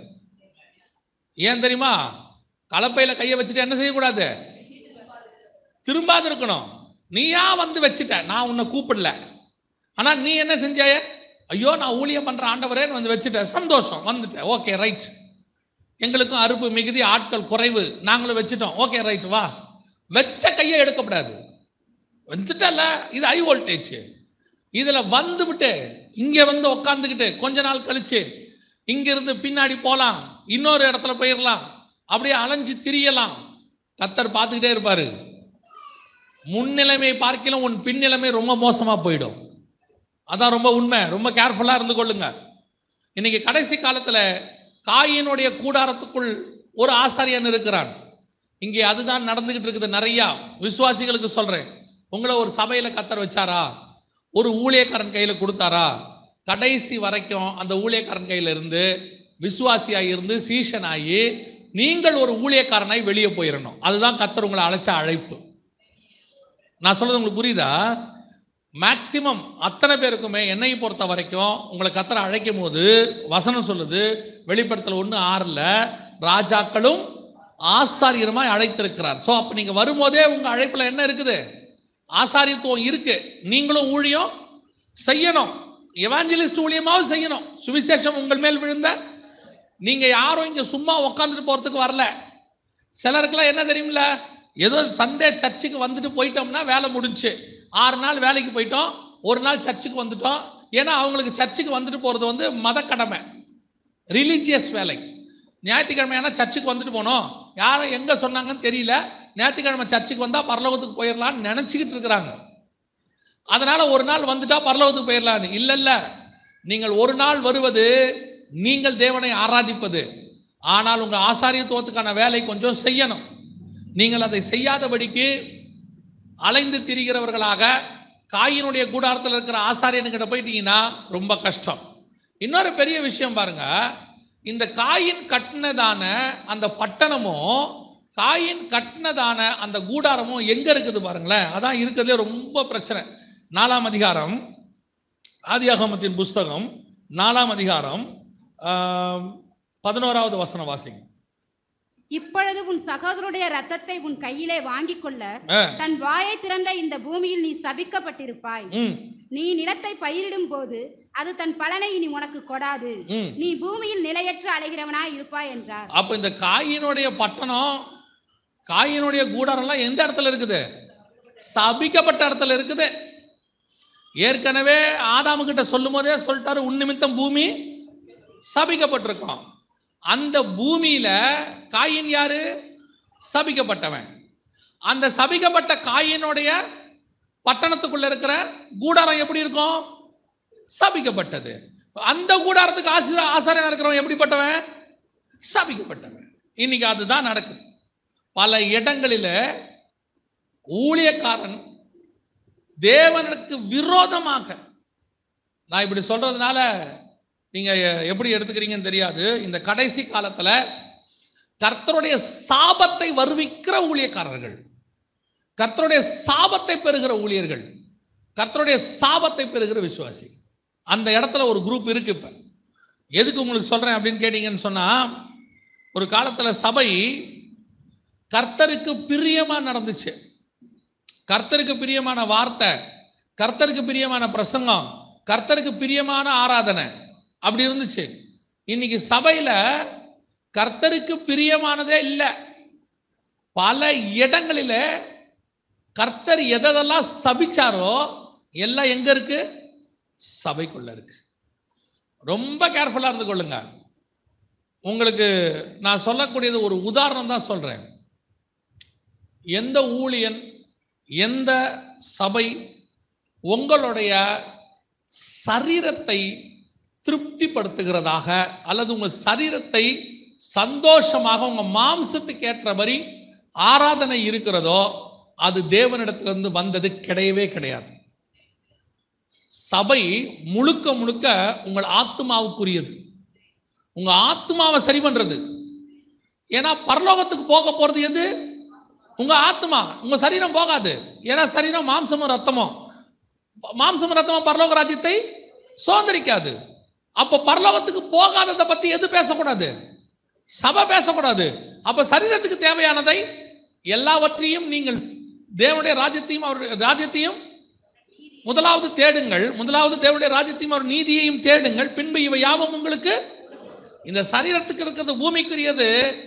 ஏன் தெரியுமா கலப்பையில் கையை வச்சுட்டு என்ன செய்யக்கூடாது திரும்பாது இருக்கணும் நீயா வந்து வச்சுட்ட நான் உன்னை கூப்பிடல ஆனால் நீ என்ன செஞ்சாய ஐயோ நான் ஊழியம் பண்ணுற ஆண்டவரேன்னு வந்து வச்சுட்டேன் சந்தோஷம் வந்துட்டேன் ஓகே ரைட் எங்களுக்கும் அறுப்பு மிகுதி ஆட்கள் குறைவு நாங்களும் வச்சுட்டோம் ஓகே ரைட் வா வச்ச கையை எடுக்கப்படாது வந்துட்டல இது ஹை வோல்டேஜ் இதில் வந்துவிட்டு இங்கே வந்து உக்காந்துக்கிட்டு கொஞ்ச நாள் கழிச்சு இங்கிருந்து பின்னாடி போகலாம் இன்னொரு இடத்துல போயிடலாம் அப்படியே அலைஞ்சு திரியலாம் கத்தர் பார்த்துக்கிட்டே இருப்பாரு முன்னிலைமை பார்க்கலாம் உன் பின்னிலைமை ரொம்ப மோசமாக போயிடும் அதான் ரொம்ப உண்மை ரொம்ப கேர்ஃபுல்லாக இருந்து கொள்ளுங்க இன்னைக்கு கடைசி காலத்தில் காயினுடைய கூடாரத்துக்குள் ஒரு ஆசாரியன் இருக்கிறான் இங்கே அதுதான் நடந்துகிட்டு இருக்குது நிறையா விசுவாசிகளுக்கு சொல்கிறேன் உங்களை ஒரு சபையில் கத்தர் வச்சாரா ஒரு ஊழியக்காரன் கையில் கொடுத்தாரா கடைசி வரைக்கும் அந்த ஊழியக்காரன் கையில் இருந்து விசுவாசியாகி இருந்து சீஷனாகி நீங்கள் ஒரு ஊழியக்காரனாய் வெளியே போயிடணும் அதுதான் கத்தர் உங்களை அழைச்ச அழைப்பு நான் சொல்றது உங்களுக்கு புரியுதா மேக்சிமம் அத்தனை பேருக்குமே என்னை பொறுத்த வரைக்கும் உங்களை கத்தரை அழைக்கும் போது வசனம் சொல்லுது வெளிப்படுத்தல ஒன்று ஆறில் ராஜாக்களும் ஆசாரியருமாய் அழைத்திருக்கிறார் ஸோ அப்போ நீங்கள் வரும்போதே உங்கள் அழைப்பில் என்ன இருக்குது ஆசாரியத்துவம் இருக்கு நீங்களும் ஊழியம் செய்யணும் எவாஞ்சலிஸ்ட் ஊழியமாவது செய்யணும் சுவிசேஷம் உங்கள் மேல் விழுந்த நீங்கள் யாரும் இங்கே சும்மா உக்காந்துட்டு போகிறதுக்கு வரல சிலருக்குலாம் என்ன தெரியுமில்ல ஏதோ சண்டே சர்ச்சுக்கு வந்துட்டு போயிட்டோம்னா வேலை முடிஞ்சுச்சு ஆறு நாள் வேலைக்கு போயிட்டோம் ஒரு நாள் சர்ச்சுக்கு வந்துட்டோம் ஏன்னா அவங்களுக்கு சர்ச்சுக்கு வந்துட்டு போகிறது வந்து மத கடமை ரிலீஜியஸ் வேலை ஞாயிற்றுக்கிழமையான சர்ச்சுக்கு வந்துட்டு போனோம் யாரும் எங்கே சொன்னாங்கன்னு தெரியல ஞாயிற்றுக்கிழமை சர்ச்சுக்கு வந்தால் பரலோகத்துக்கு போயிடலான்னு நினச்சிக்கிட்டு இருக்கிறாங்க அதனால் ஒரு நாள் வந்துட்டா பரலோகத்துக்கு போயிடலான்னு இல்லை இல்லை நீங்கள் ஒரு நாள் வருவது நீங்கள் தேவனை ஆராதிப்பது ஆனால் உங்கள் ஆசாரியத்துவத்துக்கான வேலை கொஞ்சம் செய்யணும் நீங்கள் அதை செய்யாதபடிக்கு அலைந்து திரிகிறவர்களாக காயினுடைய கூடாரத்தில் இருக்கிற ஆசாரியனுக்கிட்ட போயிட்டீங்கன்னா ரொம்ப கஷ்டம் இன்னொரு பெரிய விஷயம் பாருங்க இந்த காயின் கட்டினதான அந்த பட்டணமும் காயின் கட்டினதான அந்த கூடாரமும் எங்க இருக்குது பாருங்களேன் அதான் இருக்கிறதுலே ரொம்ப பிரச்சனை நாலாம் அதிகாரம் ஆதியாகமத்தின் புஸ்தகம் நாலாம் அதிகாரம் ஆம், பதினோராவது வசனம் வாசிங்க
இப்பொழுது உன் சகோதரனுடைய ரத்தத்தை உன் கையிலே வாங்கிக் கொள்ள
ஆ,
தன் வாயை திறந்த இந்த பூமியில் நீ சபிக்கப்பட்டிருப்பாய்
ம்,
நீ நிலத்தை பயிரிடும் போது அது தன் பலனை இனி உனக்கு கொடாது
ம்.
நீ பூமியில் நிலையற்று அலைகிறவனாய் இருப்பாய் என்றார்
அப்போ இந்த காயினுடைய பட்டணம் காயினுடைய கூடாரம்லாம் எந்த இடத்துல இருக்குது சபிக்கப்பட்ட இடத்துல இருக்குது ஏற்கனவே ஆதாமு கிட்ட சொல்லும் போதே சொல்லிட்டாரு உன் நிமித்தம் பூமி சபிக்கப்பட்டிருக்கோம் அந்த பூமியில காயின் யாரு சபிக்கப்பட்டவன் அந்த சபிக்கப்பட்ட காயினுடைய பட்டணத்துக்குள்ள இருக்கிற கூடாரம் எப்படி இருக்கும் சபிக்கப்பட்டது அந்த கூடாரத்துக்கு ஆசி ஆசாரியனா இருக்கிறவன் எப்படிப்பட்டவன் சபிக்கப்பட்டவன் இன்னைக்கு அதுதான் நடக்குது பல இடங்களில் ஊழியக்காரன் தேவனுக்கு விரோதமாக நான் இப்படி சொல்றதுனால நீங்க எப்படி எடுத்துக்கிறீங்கன்னு தெரியாது இந்த கடைசி காலத்துல கர்த்தருடைய சாபத்தை வருவிக்கிற ஊழியக்காரர்கள் கர்த்தருடைய சாபத்தை பெறுகிற ஊழியர்கள் கர்த்தருடைய சாபத்தை பெறுகிற விசுவாசி அந்த இடத்துல ஒரு குரூப் இருக்கு இப்ப எதுக்கு உங்களுக்கு சொல்றேன் அப்படின்னு கேட்டீங்கன்னு சொன்னா ஒரு காலத்துல சபை கர்த்தருக்கு பிரியமா நடந்துச்சு கர்த்தருக்கு பிரியமான வார்த்தை கர்த்தருக்கு பிரியமான பிரசங்கம் கர்த்தருக்கு பிரியமான ஆராதனை அப்படி இருந்துச்சு இன்னைக்கு சபையில கர்த்தருக்கு பிரியமானதே இல்லை பல இடங்களில கர்த்தர் எதெல்லாம் சபிச்சாரோ எல்லாம் எங்க இருக்கு சபைக்குள்ள இருக்கு ரொம்ப கேர்ஃபுல்லா இருந்து கொள்ளுங்க உங்களுக்கு நான் சொல்லக்கூடியது ஒரு உதாரணம் தான் சொல்றேன் எந்த ஊழியன் எந்த சபை உங்களுடைய சரீரத்தை திருப்திப்படுத்துகிறதாக அல்லது உங்கள் சரீரத்தை சந்தோஷமாக உங்கள் மாம்சத்துக்கு ஏற்றபடி ஆராதனை இருக்கிறதோ அது தேவனிடத்திலிருந்து வந்தது கிடையவே கிடையாது சபை முழுக்க முழுக்க உங்கள் ஆத்மாவுக்குரியது உங்க ஆத்மாவை சரி பண்றது ஏன்னா பரலோகத்துக்கு போக போறது எது உங்க ஆத்மா உங்க சரீரம் போகாது ஏன்னா சரீரம் மாம்சமும் ரத்தமும் மாம்சமும் ரத்தமும் பரலோக ராஜ்யத்தை சுதந்திரிக்காது அப்போ பரலோகத்துக்கு போகாததை பத்தி எது பேசக்கூடாது சபை பேசக்கூடாது அப்ப சரீரத்துக்கு தேவையானதை எல்லாவற்றையும் நீங்கள் தேவனுடைய ராஜ்யத்தையும் அவருடைய ராஜ்யத்தையும் முதலாவது தேடுங்கள் முதலாவது தேவனுடைய ராஜ்யத்தையும் அவர் நீதியையும் தேடுங்கள் பின்பு இவை யாவும் உங்களுக்கு இந்த சரீரத்துக்கு இருக்கிறது பூமிக்குரியது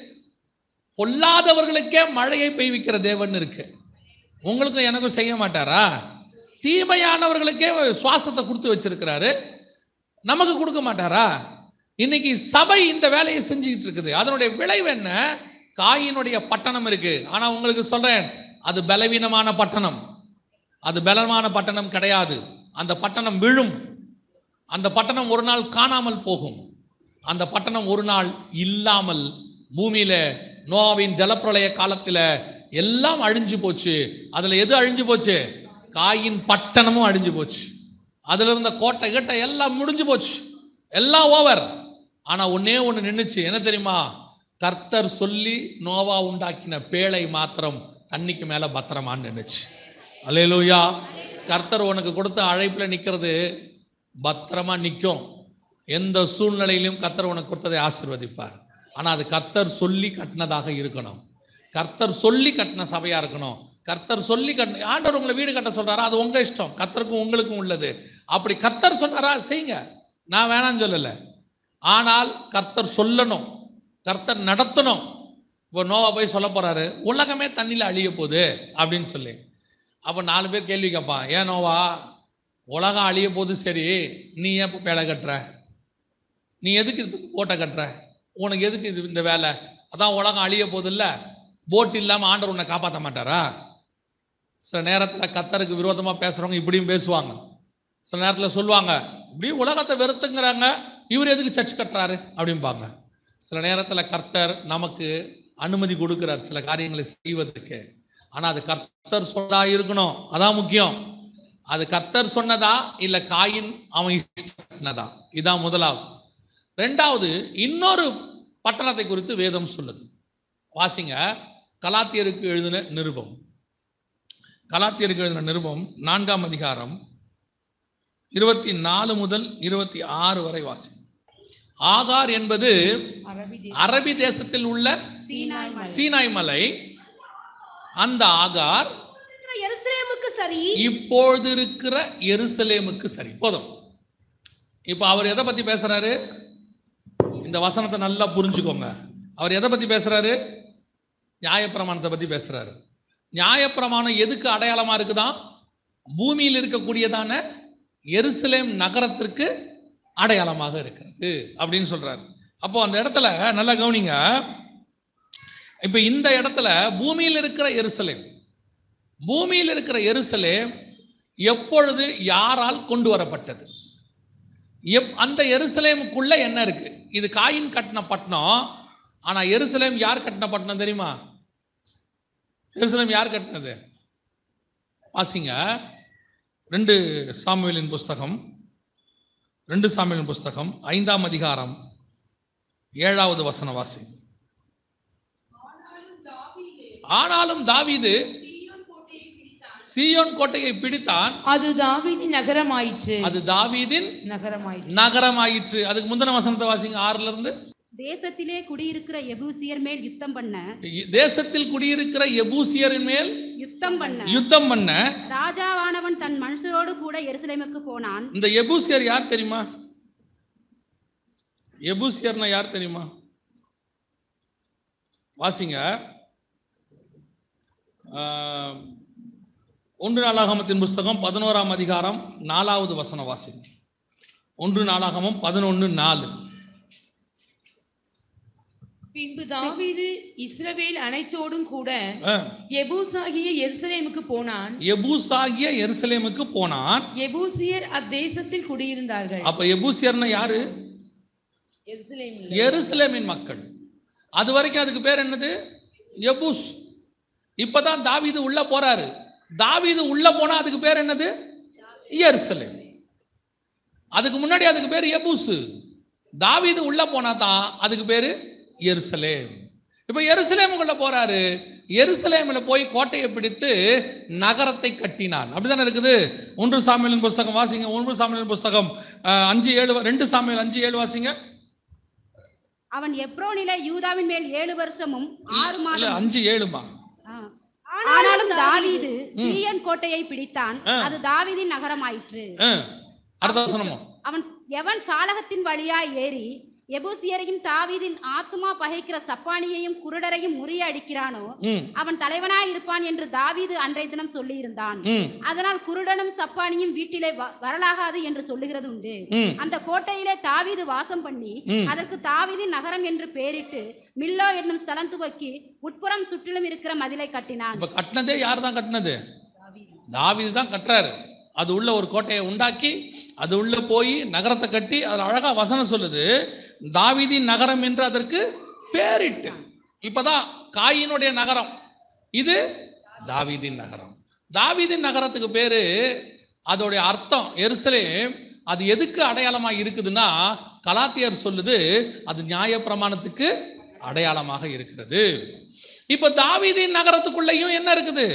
பொல்லாதவர்களுக்கே மழையை பெய்விக்கிற தேவன் இருக்கு உங்களுக்கும் எனக்கும் செய்ய மாட்டாரா தீமையானவர்களுக்கே சுவாசத்தை கொடுத்து வச்சிருக்கிறாரு நமக்கு கொடுக்க மாட்டாரா இன்னைக்கு சபை இந்த வேலையை செஞ்சுக்கிட்டு இருக்குது அதனுடைய விளைவு என்ன காயினுடைய பட்டணம் இருக்கு ஆனா உங்களுக்கு சொல்றேன் அது பலவீனமான பட்டணம் அது பலமான பட்டணம் கிடையாது அந்த பட்டணம் விழும் அந்த பட்டணம் ஒரு நாள் காணாமல் போகும் அந்த பட்டணம் ஒரு நாள் இல்லாமல் பூமியில நோவாவின் ஜலப்பிரளய காலத்துல எல்லாம் அழிஞ்சு போச்சு அதுல எது அழிஞ்சு போச்சு காயின் பட்டணமும் அழிஞ்சு போச்சு அதுல இருந்த கோட்டை கீட்டை எல்லாம் முடிஞ்சு போச்சு எல்லாம் ஓவர் ஆனா ஒண்ணே ஒண்ணு நின்னுச்சு என்ன தெரியுமா கர்த்தர் சொல்லி நோவா உண்டாக்கின பேழை மாத்திரம் தண்ணிக்கு மேல பத்திரமான்னு நின்னுச்சு அல்லேலூயா கர்த்தர் உனக்கு கொடுத்த அழைப்புல நிக்கிறது பத்திரமா நிற்கும் எந்த சூழ்நிலையிலும் கர்த்தர் உனக்கு கொடுத்ததை ஆசீர்வதிப்பார் ஆனா அது கர்த்தர் சொல்லி கட்டினதாக இருக்கணும் கர்த்தர் சொல்லி கட்டின சபையா இருக்கணும் கர்த்தர் சொல்லி கட்ட ஆண்டவர் உங்களை வீடு கட்ட சொல்றாரா அது உங்க இஷ்டம் கர்த்தருக்கும் உங்களுக்கும் உள்ளது அப்படி கர்த்தர் சொன்னாரா செய்யுங்க நான் வேணாம்னு சொல்லலை ஆனால் கர்த்தர் சொல்லணும் கர்த்தர் நடத்தணும் இப்போ நோவா போய் சொல்ல போறாரு உலகமே தண்ணியில் அழிய போகுது அப்படின்னு சொல்லி அப்போ நாலு பேர் கேள்வி கேட்பான் ஏன் நோவா உலகம் அழிய போகுது சரி நீ ஏன் இப்போ வேலை கட்டுற நீ எதுக்கு இது கோட்டை கட்டுற உனக்கு எதுக்கு இது இந்த வேலை அதான் உலகம் அழிய போகுது இல்லை போட் இல்லாமல் ஆண்டவர் உன்னை காப்பாற்ற மாட்டாரா சில நேரத்தில் கத்தருக்கு விரோதமாக பேசுகிறவங்க இப்படியும் பேசுவாங்க சில நேரத்தில் சொல்லுவாங்க இப்படி உலகத்தை வெறுத்துங்கிறாங்க இவர் எதுக்கு சர்ச் கட்டுறாரு அப்படிம்பாங்க சில நேரத்தில் கர்த்தர் நமக்கு அனுமதி கொடுக்கிறார் சில காரியங்களை செய்வதற்கு ஆனால் அது கர்த்தர் சொன்னதா இருக்கணும் அதான் முக்கியம் அது கர்த்தர் சொன்னதா இல்லை காயின் அவன் இஷ்டனதா இதான் முதலாவது ரெண்டாவது இன்னொரு பட்டணத்தை குறித்து வேதம் சொல்லுது வாசிங்க கலாத்தியருக்கு எழுதின நிருபம் கலாத்தியருக்கு எழுதின நிருபம் நான்காம் அதிகாரம் இருபத்தி நாலு முதல் இருபத்தி ஆறு வரை வாசி ஆகார் என்பது
அரபி
அரபி தேசத்தில் உள்ள
சீனாய் மலை.
சீனாய் மலை அந்த ஆகார்
எருசலேமுக்கு சரி
இப்பொழுது இருக்கிற எருசலேமுக்கு சரி போதும் இப்போ அவர் எதை பத்தி பேசுறாரு இந்த வசனத்தை நல்லா புரிஞ்சுக்கோங்க அவர் எதை பத்தி பேசுறாரு நியாயப்பிரமாணத்தை பத்தி பேசுறாரு நியாயப்பிரமாணம் எதுக்கு அடையாளமா இருக்குதான் பூமியில் இருக்கக்கூடியதான எருசலேம் நகரத்திற்கு அடையாளமாக இருக்கிறது அப்படின்னு சொல்றாரு அப்போ அந்த இடத்துல நல்லா கவனிங்க இப்போ இந்த இடத்துல பூமியில் இருக்கிற எருசலேம் பூமியில் இருக்கிற எருசலேம் எப்பொழுது யாரால் கொண்டு வரப்பட்டது எப் அந்த எருசலேமுக்குள்ள என்ன இருக்கு இது காயின் கட்டின பட்டணம் ஆனா எருசலேம் யார் கட்டின பட்டணம் தெரியுமா எருசலேம் யார் கட்டினது வாசிங்க ரெண்டு சாமுவேலின் புஸ்தகம் ரெண்டு சாமுவேலின் புஸ்தகம் ஐந்தாம் அதிகாரம் ஏழாவது வசன வாசி ஆனாலும் தாவீது சீயோன் கோட்டையை பிடித்தான்
அது தாவீதின் நகரமாயிற்று
அது தாவீதின்
நகரமாயிற்று
நகரமாயிற்று அதுக்கு முந்தின வசனத்தை வாசிங்க ஆறுல இருந்து
தேசத்திலே குடியிருக்கிற எபூசியர் மேல் யுத்தம் பண்ண
தேசத்தில் குடியிருக்கிற எபூசியரின் மேல்
யுத்தம் பண்ண
யுத்தம் பண்ண
ராஜாவானவன் தன் மனுஷரோடு கூட எருசலேமுக்கு போனான்
இந்த எபூசியர் யார் தெரியுமா எபூசியர்னா யார் தெரியுமா வாசிங்க ஆஹ், ஒன்று நாளாகமத்தின் புஸ்தகம் பதினோராம் அதிகாரம் நாலாவது வசனம் வாசிங்க ஒன்று நாளாகமம் பதினொன்று நாலு
பின்பு தாவீது இஸ்ரவேல் அனைத்தோடும் கூட
ஆஹ்,
எபூசாகிய எருசலேமுக்கு போனான்
எபூசாகிய எருசலேமுக்கு போனான்
எபூசியர் அத்தேசத்தில் குடியிருந்தார்கள்
அப்ப எபூசியர்னா யாரு
எருசலேமில்
எருசலேமின் மக்கள் அது வரைக்கும் அதுக்கு பேர் என்னது எபூஸ் இப்பதான் தாவீது உள்ள போறாரு தாவீது உள்ள போனா அதுக்கு பேர் என்னது எருசலேம் அதுக்கு முன்னாடி அதுக்கு பேர் எபூஸ் தாவீது உள்ள போனா தான் அதுக்கு பேரு எருசலேம் இப்போ எருசலேமுக்குள்ள போறாரு எருசலேமில் போய் கோட்டையை பிடித்து நகரத்தை கட்டினான் அப்படிதானே இருக்குது ஒன்று சாமியலின் புஸ்தகம் வாசிங்க ஒன்று சாமியலின் புஸ்தகம் அஹ், அஞ்சு ஏழு ரெண்டு சாமியல் அஞ்சு ஏழு வாசிங்க
அவன் எப்ரோனிலே யூதாவின் மேல் ஏழு வருஷமும் ஆறு
இல்ல
மாதம்
அஞ்சு ஏழுமா
ஆ. ஆனாலும் தாவீது சீயன் கோட்டையை பிடித்தான் அது தாவீதின் நகரமாயிற்று
ஆ, அடுத்த வசனமும்
அவன் எவன் சாளகத்தின் வழியாய் ஏறி எபூசியரையும் தாவீதின் ஆத்துமா பகைக்கிற சப்பானியையும் குருடரையும் முறியடிக்கிறானோ
ம்
அவன் தலைவனாய் இருப்பான் என்று தாவீது அன்றைய தினம் சொல்லியிருந்தான்
ம்
அதனால் குருடனும் சப்பானியும் வீட்டிலே வ- வரலாகாது என்று சொல்லுகிறது உண்டு
ம்
அந்த கோட்டையிலே தாவீது வாசம் பண்ணி
ம்.
அதற்கு தாவீதின் நகரம் என்று பெயரிட்டு மில்லோ என்னும் ஸ்தலம் துவக்கி உட்புறம் சுற்றிலும் இருக்கிற மதிலை கட்டினான்
இப்ப கட்டினதே யார் தான் கட்டினது தாவீது தான் கட்டுறாரு அது உள்ள ஒரு கோட்டையை உண்டாக்கி அது உள்ள போய் நகரத்தை கட்டி அதில் அழகா வசனம் சொல்லுது தாவீதின் நகரம் என்று அதற்கு பேரிட்டு இப்பதான் காயினுடைய நகரம் இது தாவீதின் நகரம் தாவீதின் நகரத்துக்கு பேரு அதோடைய அர்த்தம் எருசலேம் அது எதுக்கு அடையாளமா இருக்குதுன்னா கலாத்தியர் சொல்லுது அது நியாயப்பிரமாணத்துக்கு அடையாளமாக இருக்கிறது இப்போ தாவீதின் நகரத்துக்குள்ளேயும் என்ன இருக்குது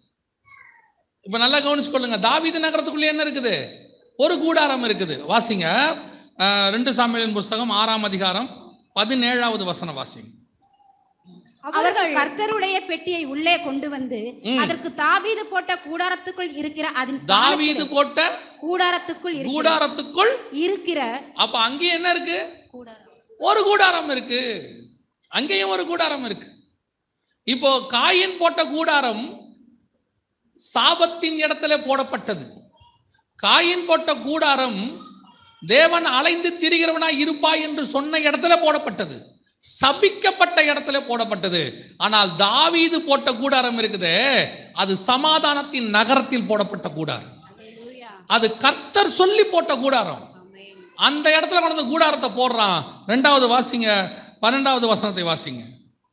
இப்போ நல்லா கவனிச்சுக்கொள்ளுங்க தாவீது நகரத்துக்குள்ளே என்ன இருக்குது ஒரு கூடாரம் இருக்குது வாசிங்க அஹ், ரெண்டு சாமியலின் புஸ்தகம் ஆறாம் அதிகாரம் பதினேழாவது வசனம் வாசிங்க
அவர்கள் கர்த்தருடைய பெட்டியை உள்ளே கொண்டு வந்து அதற்கு தாவீது போட்ட கூடாரத்துக்குள் இருக்கிற அதன்
தாவீது போட்ட
கூடாரத்துக்குள் இருக்கிற-
கூடாரத்துக்குள்
இருக்கிற
அப்ப அங்கேயும் என்ன இருக்கு
கூடாரம்
ஒரு கூடாரம் இருக்கு அங்கேயும் ஒரு கூடாரம் இருக்கு இப்போ காயின் போட்ட கூடாரம் சாபத்தின் இடத்துல போடப்பட்டது காயின் போட்ட கூடாரம் தேவன் அலைந்து திரிகிறவனாய் இருப்பாய் என்று சொன்ன இடத்துல போடப்பட்டது சபிக்கப்பட்ட இடத்துல போடப்பட்டது ஆனால் தாவீது போட்ட கூடாரம் இருக்குதே அது சமாதானத்தின் நகரத்தில் போடப்பட்ட கூடாரம் அது கர்த்தர் சொல்லி போட்ட கூடாரம் அந்த இடத்துல கொண்டு வந்து கூடாரத்தை போடுறான் ரெண்டாவது வாசிங்க பன்னெண்டாவது வசனத்தை வாசிங்க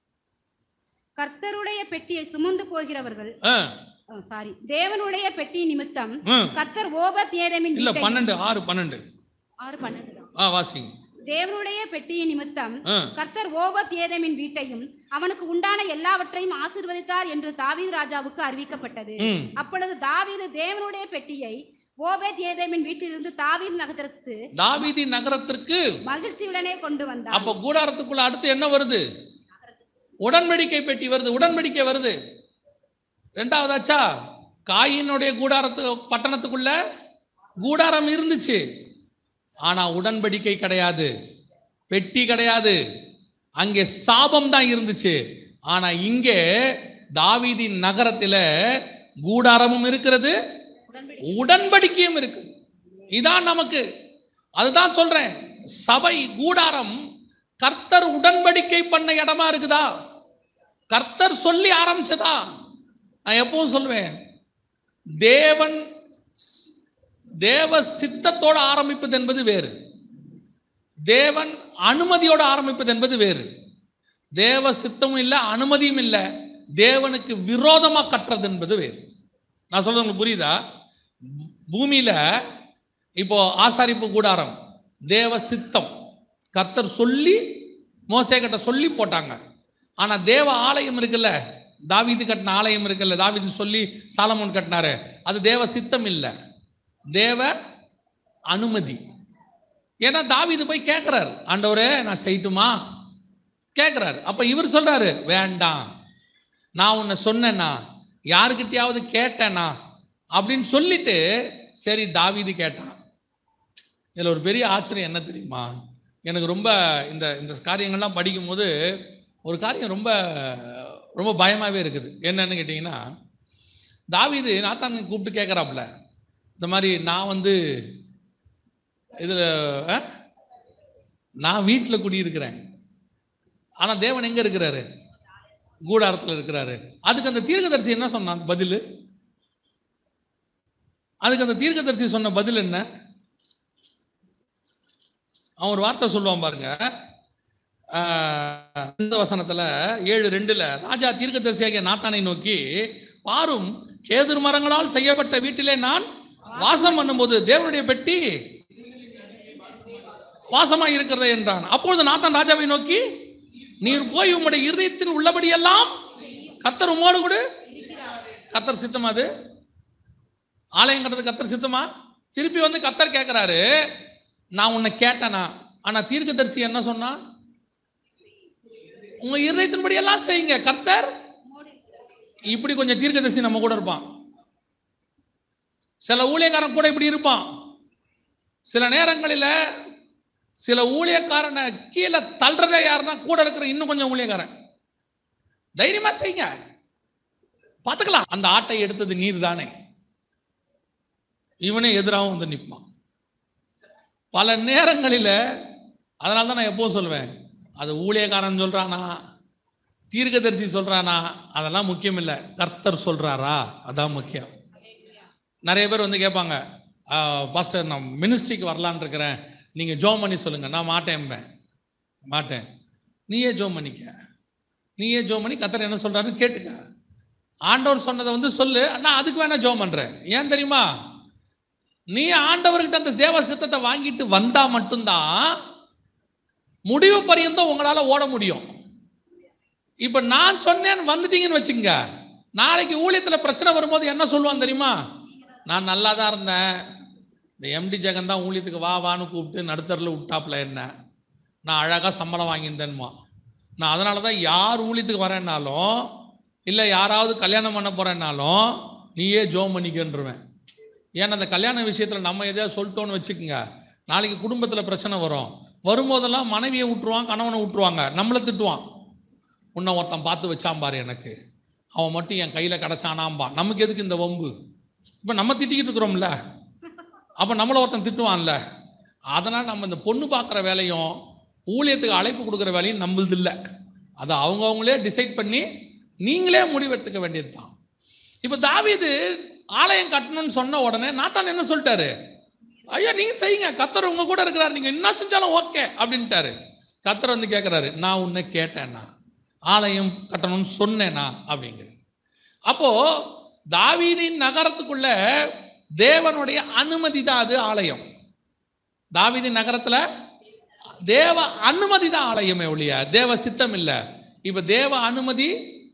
கர்த்தருடைய பெட்டியை சுமந்து போகிறவர்கள்
ஆ,
சாரி தேவனுடைய பெட்டி நிமித்தம்
ம்.
கர்த்தர் ஓபத் ஏதேமின்
இல்ல
வீட்டை-
பன்னெண்டு ஆறு பன்னெண்டு
ஆறு பன்னெண்டு தான்.
ஆ வாசிங்க
தேவனுடைய பெட்டியின் நிமித்தம்
ஆ.
கர்த்தர் ஓபத் ஏதேமின் வீட்டையும் அவனுக்கு உண்டான எல்லாவற்றையும் ஆசீர்வதித்தார் என்று தாவீது ராஜாவுக்கு அறிவிக்கப்பட்டது
ம்.
அப்பொழுது தாவீது தேவனுடைய பெட்டியை ஓபேத் ஏதேமின் வீட்டிலிருந்து தாவீது நகரத்திற்கு
தாவீதி நகரத்திற்கு
மகிழ்ச்சியுடனே கொண்டு வந்தான்
அப்ப கூடாரத்துக்குள்ள அடுத்து என்ன வருது உடன்படிக்கை பெட்டி வருது உடன்படிக்கை வருது ரெண்டாவதாச்சா காயினுடைய கூடாரத்து பட்டணத்துக்குள்ள கூடாரம் இருந்துச்சு ஆனா உடன்படிக்கை கிடையாது பெட்டி கிடையாது அங்கே சாபம் தான் இருந்துச்சு ஆனா இங்கே தாவீதின் நகரத்துல கூடாரமும் இருக்கிறது உடன்படிக்கையும் இருக்குது இதான் நமக்கு அதுதான் சொல்றேன் சபை கூடாரம் கர்த்தர் உடன்படிக்கை பண்ண இடமா இருக்குதா கர்த்தர் சொல்லி ஆரம்பிச்சதா நான் எப்பவும் சொல்லுவேன் தேவன் ஸ்- தேவ சித்தத்தோட ஆரம்பிப்பது என்பது வேறு தேவன் அனுமதியோட ஆரம்பிப்பது என்பது வேறு தேவ சித்தமும் இல்லை அனுமதியும் இல்லை தேவனுக்கு விரோதமா கட்டுறது என்பது வேறு நான் சொல்றது உங்களுக்கு புரியுதா பூ- பூமியில இப்போ ஆசாரிப்பு கூடாரம் தேவ சித்தம் கர்த்தர் சொல்லி மோசே கிட்ட சொல்லி போட்டாங்க ஆனா தேவ ஆலயம் இருக்குல்ல தாவீது கட்டின ஆலயம் இருக்குல்ல தாவீது சொல்லி சாலமோன் கட்டினாரு அது தேவ சித்தம் இல்லை தேவ அனுமதி ஏன்னா தாவீது போய் கேட்குறாரு ஆண்டவரே நான் செய்யட்டுமா கேட்குறாரு அப்போ இவர் சொல்றாரு வேண்டாம் நான் உன்னை சொன்னேன்னா யாருக்கிட்டையாவது கேட்டேனா அப்படின்னு சொல்லிட்டு சரி தாவீது கேட்டான் இதில் ஒரு பெரிய ஆச்சரியம் என்ன தெரியுமா எனக்கு ரொம்ப இந்த இந்த காரியங்கள்லாம் படிக்கும்போது ஒரு காரியம் ரொம்ப ரொம்ப பயமாகவே இருக்குது என்னன்னு கேட்டிங்கன்னா தாவீது நாத்தான் கூப்பிட்டு கேட்குறாப்புல இந்த மாதிரி நான் வந்து இதில் நான் வீட்டில் குடியிருக்கிறேன் ஆனால் தேவன் எங்கே இருக்கிறாரு கூடாரத்தில் இருக்கிறாரு அதுக்கு அந்த தீர்க்கதரிசி என்ன சொன்னான் பதில் அதுக்கு அந்த தீர்க்கதரிசி சொன்ன பதில் என்ன அவன் ஒரு வார்த்தை சொல்லுவான் பாருங்க ஆஹ், இந்த வசனத்துல ஏழு ரெண்டுல ராஜா தீர்க்கதரிசியாகிய நாத்தானை நோக்கி பாரும் கேதுர் மரங்களால் செய்யப்பட்ட வீட்டிலே நான் வாசம் பண்ணும்போது தேவனுடைய பெட்டி வாசமாய் இருக்கிறது என்றான் அப்பொழுது நாத்தான் ராஜாவை நோக்கி நீர் போய் உம்முடைய இருதயத்தின் உள்ளபடியெல்லாம் கத்தர் உம்மோடு கூட கத்தர் சித்தமா அது ஆலயம் கட்டுறது கத்தர் சித்தமா திருப்பி வந்து கத்தர் கேட்குறாரு நான் உன்னை கேட்டேனா ஆனா தீர்க்கதரிசி என்ன சொன்னா உங்க இருதயத்தின்படி எல்லாம் செய்யுங்க கர்த்தர் இப்படி கொஞ்சம் தீர்க்கதரிசி நம்ம கூட இருப்பான் சில ஊழியக்காரன் கூட இப்படி இருப்பான் சில நேரங்களில் சில ஊழியக்காரனை கீழே தள்ளுறதே யாருன்னா கூட இருக்கிற இன்னும் கொஞ்சம் ஊழியக்காரன் தைரியமா செய்யுங்க பார்த்துக்கலாம் அந்த ஆட்டை எடுத்தது நீர் தானே இவனே எதிராகவும் வந்து நிற்பான் பல நேரங்களில் அதனால தான் நான் எப்போ சொல்லுவேன் அது ஊழியக்காரன் சொல்கிறானா தீர்க்கதரிசி சொல்கிறானா அதெல்லாம் முக்கியம் இல்லை கர்த்தர் சொல்கிறாரா அதான் முக்கியம் நிறைய பேர் வந்து கேட்பாங்க பாஸ்டர் நான் மினிஸ்ட்ரிக்கு வரலான்னு இருக்கிறேன் நீங்கள் ஜோம் பண்ணி சொல்லுங்கள் நான் மாட்டேன்பேன் மாட்டேன் நீயே ஜோம் பண்ணிக்க நீயே ஜோம் பண்ணி கத்தர் என்ன சொல்கிறாருன்னு கேட்டுக்க ஆண்டவர் சொன்னதை வந்து சொல்லு நான் அதுக்கு வேணா ஜோம் பண்ணுறேன் ஏன் தெரியுமா நீ ஆண்டவர்கிட்ட அந்த தேவ சித்தத்தை வாங்கிட்டு வந்தா மட்டும்தான் முடிவு பரியந்தம் உங்களால ஓட முடியும் இப்ப நான் சொன்னேன்னு வந்துட்டீங்கன்னு வச்சுங்க நாளைக்கு ஊழியத்துல பிரச்சனை வரும்போது என்ன சொல்லுவான் தெரியுமா நான் நல்லா தான் இருந்தேன் இந்த எம்டி ஜெகன் தான் ஊழியத்துக்கு வா வான்னு கூப்பிட்டு நடுத்தரில் விட்டாப்புல என்ன நான் அழகாக சம்பளம் வாங்கியிருந்தேன்மா நான் அதனால தான் யார் ஊழியத்துக்கு வரேன்னாலும் இல்லை யாராவது கல்யாணம் பண்ண போகிறேன்னாலும் நீயே ஜோம் பண்ணிக்கன்றுவேன் ஏன்னா அந்த கல்யாண விஷயத்தில் நம்ம எதையாவது சொல்லிட்டோன்னு வச்சுக்கோங்க நாளைக்கு குடும்பத்தில் பிரச்சனை வரும் வரும்போதெல்லாம் மனைவியை விட்டுருவான் கணவனை விட்டுருவாங்க நம்மளை திட்டுவான் உன்னை ஒருத்தன் பார்த்து வச்சான் பாரு எனக்கு அவன் மட்டும் என் கையில் கிடச்சானாம்பா நமக்கு எதுக்கு இந்த வம்பு இப்போ நம்ம திட்டிக்கிட்டு இருக்கிறோம்ல அப்போ நம்மளை ஒருத்தன் திட்டுவான்ல அதனால் நம்ம இந்த பொண்ணு பார்க்குற வேலையும் ஊழியத்துக்கு அழைப்பு கொடுக்குற வேலையும் நம்மளது இல்லை அதை அவங்கவுங்களே டிசைட் பண்ணி நீங்களே முடிவெடுத்துக்க வேண்டியது தான் இப்போ தாவீது ஆலயம் கட்டணும்னு சொன்ன உடனே நாத்தான் என்ன சொல்லிட்டாரு ஐயா நீங்க செய்யுங்க கத்தர் உங்க கூட இருக்கிறார் நீங்க என்ன செஞ்சாலும் ஓகே அப்படின்ட்டாரு கத்தர் வந்து கேட்குறாரு நான் உன்னை கேட்டேன்னா ஆலயம் கட்டணும்னு சொன்னேனா அப்படிங்கிறது அப்போ தாவீதின் நகரத்துக்குள்ள தேவனுடைய அனுமதி தான் அது ஆலயம் தாவீதின் நகரத்துல தேவ அனுமதி தான் ஆலயமே ஒழிய தேவ சித்தம் இல்லை இப்ப தேவ அனுமதி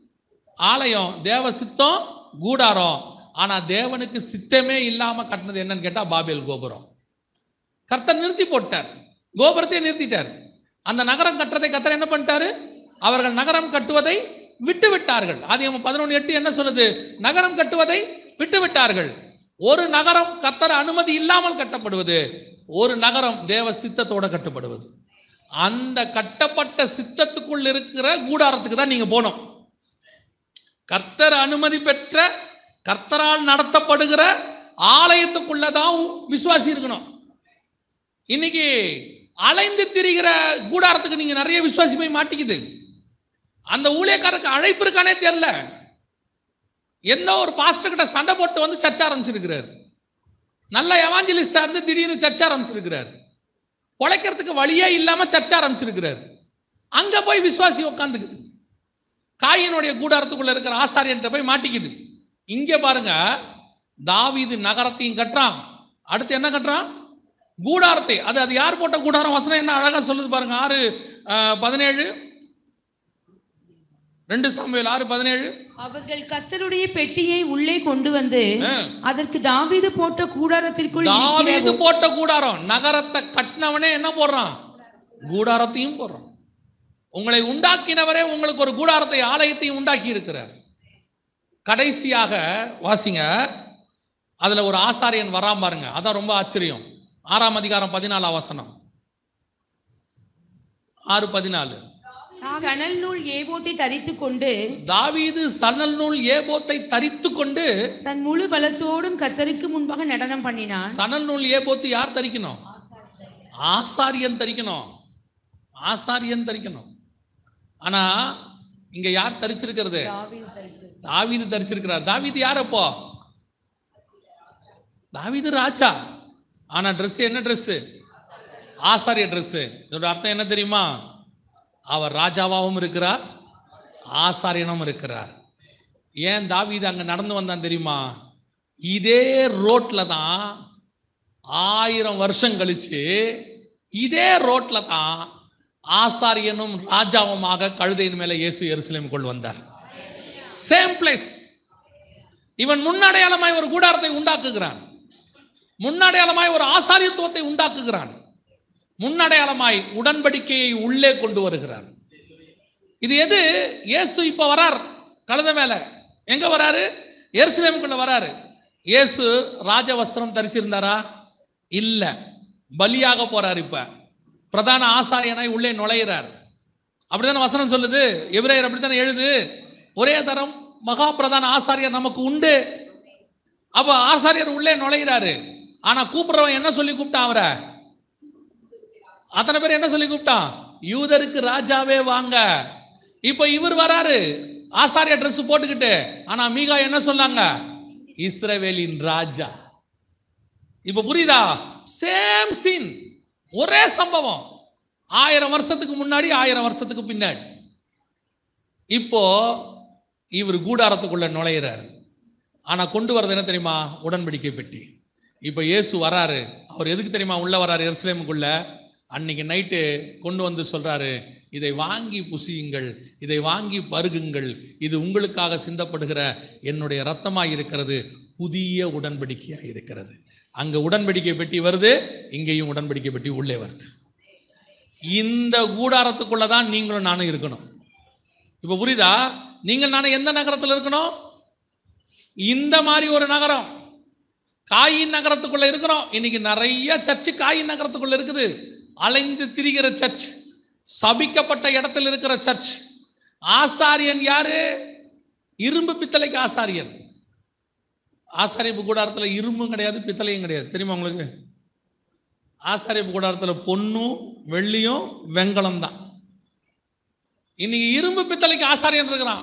ஆலயம் தேவ சித்தம் கூடாரம் ஆனா தேவனுக்கு சித்தமே இல்லாம கட்டினது என்னன்னு கேட்டா பாபேல் கோபுரம் கர்த்தர் நிறுத்தி போட்டார் கோபுரத்தை நிறுத்திட்டார் அந்த நகரம் கட்டுறதை கர்த்தர் என்ன பண்ணிட்டாரு அவர்கள் நகரம் கட்டுவதை விட்டு விட்டார்கள் ஆதியாகமம் பதினொன்று எட்டு என்ன சொல்லுது நகரம் கட்டுவதை விட்டு விட்டார்கள் ஒரு நகரம் கர்த்தர் அனுமதி இல்லாமல் கட்டப்படுவது ஒரு நகரம் தேவ சித்தத்தோட கட்டப்படுவது அந்த கட்டப்பட்ட சித்தத்துக்குள் இருக்கிற கூடாரத்துக்கு தான் நீங்க போகணும் கர்த்தர் அனுமதி பெற்ற கர்த்தரால் நடத்தப்படுகிற ஆலயத்துக்குள்ளதான் விசுவாசி இருக்கணும் இன்னைக்கு அலைந்து திரிகிற கூடாரத்துக்கு நீங்க நிறைய விசுவாசி போய் மாட்டிக்குது அந்த ஊழியக்காரருக்கு அழைப்பு இருக்கானே தெரியல எந்த ஒரு பாஸ்டர் கிட்ட சண்டை போட்டு வந்து சர்ச்சை ஆரம்பிச்சிருக்கிறார் நல்ல எவாஞ்சலிஸ்டா இருந்து திடீர்னு சர்ச்சை ஆரம்பிச்சிருக்கிறார் உழைக்கிறதுக்கு வழியே இல்லாம சர்ச்சை ஆரம்பிச்சிருக்கிறார் அங்க போய் விசுவாசி உட்காந்துக்குது காயினுடைய கூடாரத்துக்குள்ள இருக்கிற ஆசாரியன்ட்ட போய் மாட்டிக்குது இங்க பாருங்க தாவீது நகரத்தையும் கட்டுறான் அடுத்து என்ன கட்டுறான் கூடாரத்தை அது அது யார் போட்ட கூடாரம் வசனம் என்ன அழகா சொல்லுது பாருங்க ஆறு அஹ், பதினேழு ரெண்டு சாமுவேல் ஆறு பதினேழு
அவர்கள் கர்த்தருடைய பெட்டியை உள்ளே கொண்டு வந்து
ஆ.
அதற்கு தாவீது போட்ட கூடாரத்திற்குள்
தாவீது
இருக்கிற
போட்ட கூடாரம் நகரத்தை கட்டினவனே என்ன போடுறான் கூடாரத்தையும் போடுறான் உங்களை உண்டாக்கினவரே உங்களுக்கு ஒரு கூடாரத்தை ஆலயத்தையும் உண்டாக்கி இருக்கிறார் கடைசியாக வாசிங்க அதுல ஒரு ஆசாரியன் வராம பாருங்க அதான் ரொம்ப ஆச்சரியம் ஆறாம் அதிகாரம் பதினாலாம் வசனம் ஆறு பதினாலு
சணல் நூல் ஏபோத்தை தரித்துக் கொண்டு
தாவீது சணல் நூல் ஏபோத்தை தரித்து கொண்டு
தன் முழு பலத்தோடும் கர்த்தருக்கு முன்பாக நடனம் பண்ணினான்
சணல் நூல் ஏபோத்து யார் தரிக்கணும் ஆசாரியன் தரிக்கணும் ஆசாரியன் தரிக்கணும் ஆனா இங்க யார் தரிச்சிருக்கிறது தாவீது தரிச்சிருக்கிறார் தாவீது யார் அப்போ தாவீது ராஜா ஆனா Dress என்ன Dress ஆசாரிய Dress இதோட அர்த்தம் என்ன தெரியுமா அவர் ராஜாவாகவும் இருக்கிறார் ஆசாரியனும் இருக்கிறார் ஏன் தாவீது அங்க நடந்து வந்தான் தெரியுமா இதே ரோட்ல தான் ஆயிரம் வருஷம் கழிச்சு இதே ரோட்ல தான் ஆசாரியனும் ராஜாவுமாக கழுதையின் மேலே இயேசு எருசலேம் கொண்டு வந்தார் சேம் பிளேஸ் இவன் முன்னடையாளமாய் ஒரு கூடாரத்தை உண்டாக்குகிறான் முன்னடையாளமாய் ஒரு ஆசாரியத்துவத்தை உண்டாக்குகிறான் முன்னடையாளமாய் உடன்படிக்கையை உள்ளே கொண்டு வருகிறான் இது எது இயேசு இப்ப வரார் கழுத மேல எங்க வராரு எருசலேமுக்குள்ள வராரு இயேசு ராஜ வஸ்திரம் தரிச்சிருந்தாரா இல்ல பலியாக போறார் இப்ப பிரதான ஆசாரியனாய் உள்ளே நுழையிறார் அப்படித்தானே வசனம் சொல்லுது எபிரேயர் அப்படித்தானே எழுது ஒரே தரம் மகா பிரதான ஆசாரியர் நமக்கு உண்டு அப்ப ஆசாரியர் உள்ளே நுழையிறாரு ஆனா கூப்பிடுறவன் என்ன சொல்லி கூப்பிட்டான் அவரை அத்தனை பேர் என்ன சொல்லி கூப்பிட்டான் யூதருக்கு ராஜாவே வாங்க இப்போ இவர் வராரு ஆசாரிய Dress போட்டுக்கிட்டு ஆனா மீகா என்ன சொன்னாங்க இஸ்ரவேலின் ராஜா இப்ப புரியுதா சேம் சீன் ஒரே சம்பவம் ஆயிரம் வருஷத்துக்கு முன்னாடி ஆயிரம் வருஷத்துக்கு பின்னாடி இப்போ இவர் கூடாரத்துக்குள்ள நுழையிறாரு ஆனா கொண்டு வர்றது என்ன தெரியுமா உடன்படிக்கை பெட்டி இப்போ இயேசு வராரு அவர் எதுக்கு தெரியுமா உள்ள வராரு எருசலேமுக்குள்ள அன்னைக்கு நைட்டு கொண்டு வந்து சொல்றாரு இதை வாங்கி புசியுங்கள் இதை வாங்கி பருகுங்கள் இது உங்களுக்காக சிந்தப்படுகிற என்னுடைய ரத்தமாய் இருக்கிறது புதிய உடன்படிக்கையாக இருக்கிறது அங்க உடன்படிக்கை பெட்டி வருது இங்கேயும் உடன்படிக்கை பெட்டி உள்ளே வருது இந்த கூடாரத்துக்குள்ள தான் நீங்களும் நானும் இருக்கணும் இப்போ புரியுதா நீங்கள் நானும் எந்த நகரத்தில் இருக்கணும் இந்த மாதிரி ஒரு நகரம் காயின் நகரத்துக்குள்ள இருக்கிறோம் இன்னைக்கு நிறைய சர்ச்சு காயின் நகரத்துக்குள்ள இருக்குது அலைந்து திரிகிற சர்ச் சபிக்கப்பட்ட இடத்தில் இருக்கிற சர்ச் ஆசாரியன் யாரு இரும்பு பித்தளைக்கு ஆசாரியன் ஆசாரியப்பு கூடாரத்தில் இரும்பும் கிடையாது பித்தளையும் கிடையாது தெரியுமா உங்களுக்கு ஆசாரியப்பு கூடாரத்தில் பொன்னும் வெள்ளியும் வெண்கலம் தான் இன்னைக்கு இரும்பு பித்தளைக்கு ஆசாரியன் இருக்கிறான்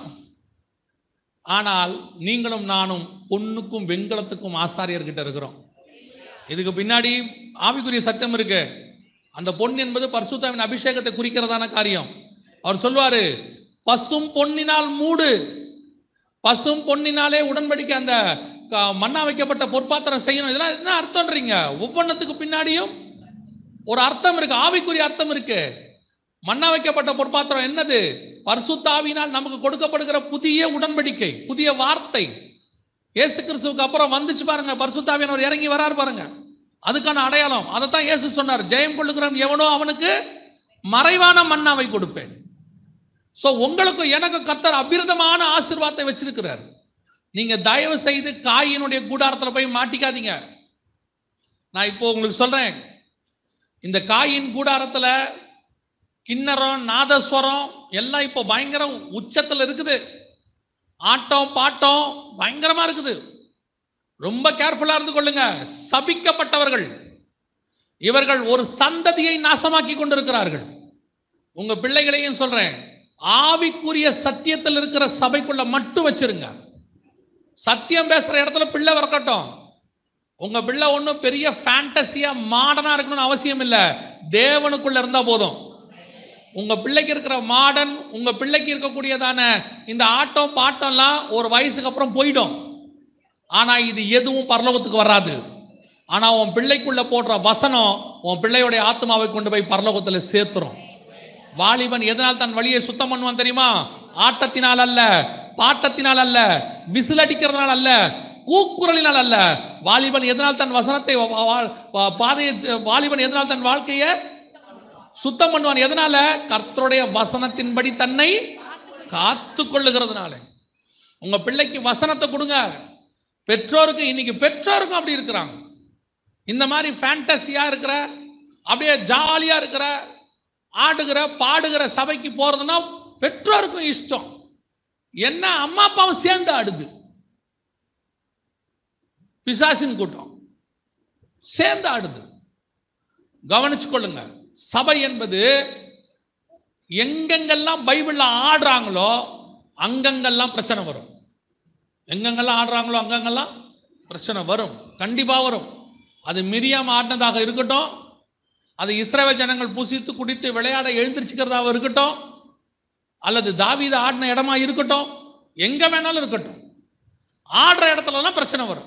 ஆனால் நீங்களும் நானும் பொண்ணுக்கும் வெண்கலத்துக்கும் ஆசாரியர்கிட்ட இருக்கிறோம் இதுக்கு பின்னாடி ஆவிக்குரிய சத்தியம் இருக்கு அந்த பொன் என்பது பரிசுத்தாவின் அபிஷேகத்தை குறிக்கிறதான காரியம் அவர் சொல்வாரு பசும் பொன்னினால் மூடு பசும் பொன்னினாலே உடன்படிக்கை அந்த க- மண்ணா வைக்கப்பட்ட பொற்பாத்திரம் செய்யணும் இதெல்லாம் என்ன அர்த்தம்ன்றீங்க ஒவ்வொன்றத்துக்கு பின்னாடியும் ஒரு அர்த்தம் இருக்கு ஆவிக்குரிய அர்த்தம் இருக்கு மண்ணா வைக்கப்பட்ட பொற்பாத்திரம் என்னது பரிசுத்தாவினால் நமக்கு கொடுக்கப்படுகிற புதிய உடன்படிக்கை புதிய வார்த்தை இயேசு கிறிஸ்துவுக்கு அப்புறம் வந்துச்சு பாருங்க பரிசுத்தாவியனர் இறங்கி வராரு பாருங்க அதுக்கான அடையாளம் அதை தான் இயேசு சொன்னார் ஜெயம் கொள்ளுகிறவன் எவனோ அவனுக்கு மறைவான மன்னாவை கொடுப்பேன் ஸோ உங்களுக்கு எனக்கு கர்த்தர் அபிரதமான ஆசீர்வாதத்தை வச்சிருக்கிறார் நீங்க தயவு செய்து காயினுடைய கூடாரத்தில் போய் மாட்டிக்காதீங்க நான் இப்போ உங்களுக்கு சொல்றேன் இந்த காயின் கூடாரத்தில் கிண்ணறம் நாதஸ்வரம் எல்லாம் இப்போ பயங்கர உச்சத்தில் இருக்குது ஆட்டம் பாட்டம் பயங்கரமா இருக்குது ரொம்ப கேர்ஃபுல்லா இருந்து கொள்ளுங்க சபிக்கப்பட்டவர்கள் இவர்கள் ஒரு சந்ததியை நாசமாக்கி கொண்டிருக்கிறார்கள் உங்க பிள்ளைகளையும் சொல்றேன் ஆவிக்குரிய சத்தியத்தில் இருக்கிற சபைக்குள்ள மட்டும் வச்சிருங்க சத்தியம் பேசுற இடத்துல பிள்ளை வரக்கட்டும் உங்க பிள்ளை ஒன்றும் பெரிய ஃபேண்டசியா மாடர்னா இருக்கணும்னு அவசியம் இல்லை தேவனுக்குள்ள இருந்தா போதும் உங்க பிள்ளைக்கு இருக்கிற மாடர்ன் உங்க பிள்ளைக்கு இருக்கக்கூடியதான இந்த ஆட்டம் பாட்டம்லாம் ஒரு வயசுக்கு அப்புறம் போயிடும் ஆனா இது எதுவும் பரலோகத்துக்கு வராது ஆனா உன் பிள்ளைக்குள்ள போடுற வசனம் உன் பிள்ளையோடைய ஆத்மாவை கொண்டு போய் பரலோகத்துல சேர்த்துரும் வாலிபன் எதனால் தன் வழியை சுத்தம் பண்ணுவான் தெரியுமா ஆட்டத்தினால் அல்ல பாட்டத்தினால் அல்ல விசில் அடிக்கிறதுனால அல்ல கூக்குரலினால் அல்ல வாலிபன் எதனால் தன் வசனத்தை வா- வா- வா- பாதையை வாலிபன் எதனால் தன் வாழ்க்கையை சுத்தம் பண்ணுவான் எதனால கர்த்தருடைய வசனத்தின்படி தன்னை காத்து கொள்ளுகிறதுனால உங்க பிள்ளைக்கு வசனத்தை கொடுங்க பெற்றோருக்கு இன்னைக்கு பெற்றோருக்கும் அப்படி இருக்கிறாங்க இந்த மாதிரி ஃபேண்டசியா இருக்கிற அப்படியே ஜாலியா இருக்கிற ஆடுகிற பாடுகிற சபைக்கு போறதுன்னா பெற்றோருக்கும் இஷ்டம் என்ன அம்மா அப்பாவும் சேர்ந்து ஆடுது பிசாசின் கூட்டம் சேர்ந்து ஆடுது கவனிச்சு கொள்ளுங்க சபை என்பது எங்கெங்கெல்லாம் பைபிள்ல ஆடுறாங்களோ அங்கங்கெல்லாம் பிரச்சனை வரும் எங்கெங்கெல்லாம் ஆடுறாங்களோ அங்கங்கெல்லாம் பிரச்சனை வரும் கண்டிப்பா வரும் அது மிரியாம் ஆடினதாக இருக்கட்டும் அது இஸ்ரவேல் ஜனங்கள் புசித்து குடித்து விளையாட எழுந்திருச்சுக்கிறதாக இருக்கட்டும் அல்லது தாவீது ஆடின இடமா இருக்கட்டும் எங்க வேணாலும் இருக்கட்டும் ஆடுற இடத்துலலாம் பிரச்சனை வரும்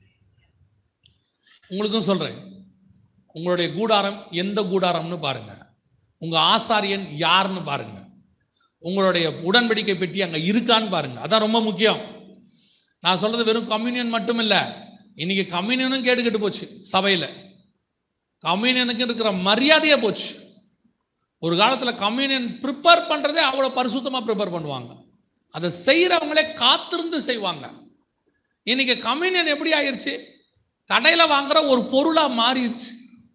உங்களுக்கும் சொல்றேன் உங்களுடைய கூடாரம் எந்த கூடாரம்னு பாருங்க உங்க ஆசாரியன் யாருன்னு பாருங்க உங்களுடைய உடன்படிக்கை பெட்டி அங்க இருக்கான்னு பாருங்க அதான் ரொம்ப முக்கியம் நான் சொல்றது வெறும் கம்யூனியன் மட்டும் இல்லை இன்னைக்கு கம்யூனியனும் கேட்டுக்கிட்டு போச்சு சபையில் கம்யூனியனுக்கு இருக்கிற மரியாதையே போச்சு ஒரு காலத்தில் கம்யூனியன் ப்ரிப்பேர் பண்ணுறதே அவ்வளோ பரிசுத்தமாக ப்ரிப்பேர் பண்ணுவாங்க அதை செய்கிறவங்களே காத்திருந்து செய்வாங்க இன்னைக்கு கம்யூனியன் எப்படி ஆயிருச்சு கடையில் வாங்குற ஒரு பொருளாக மாறிடுச்சு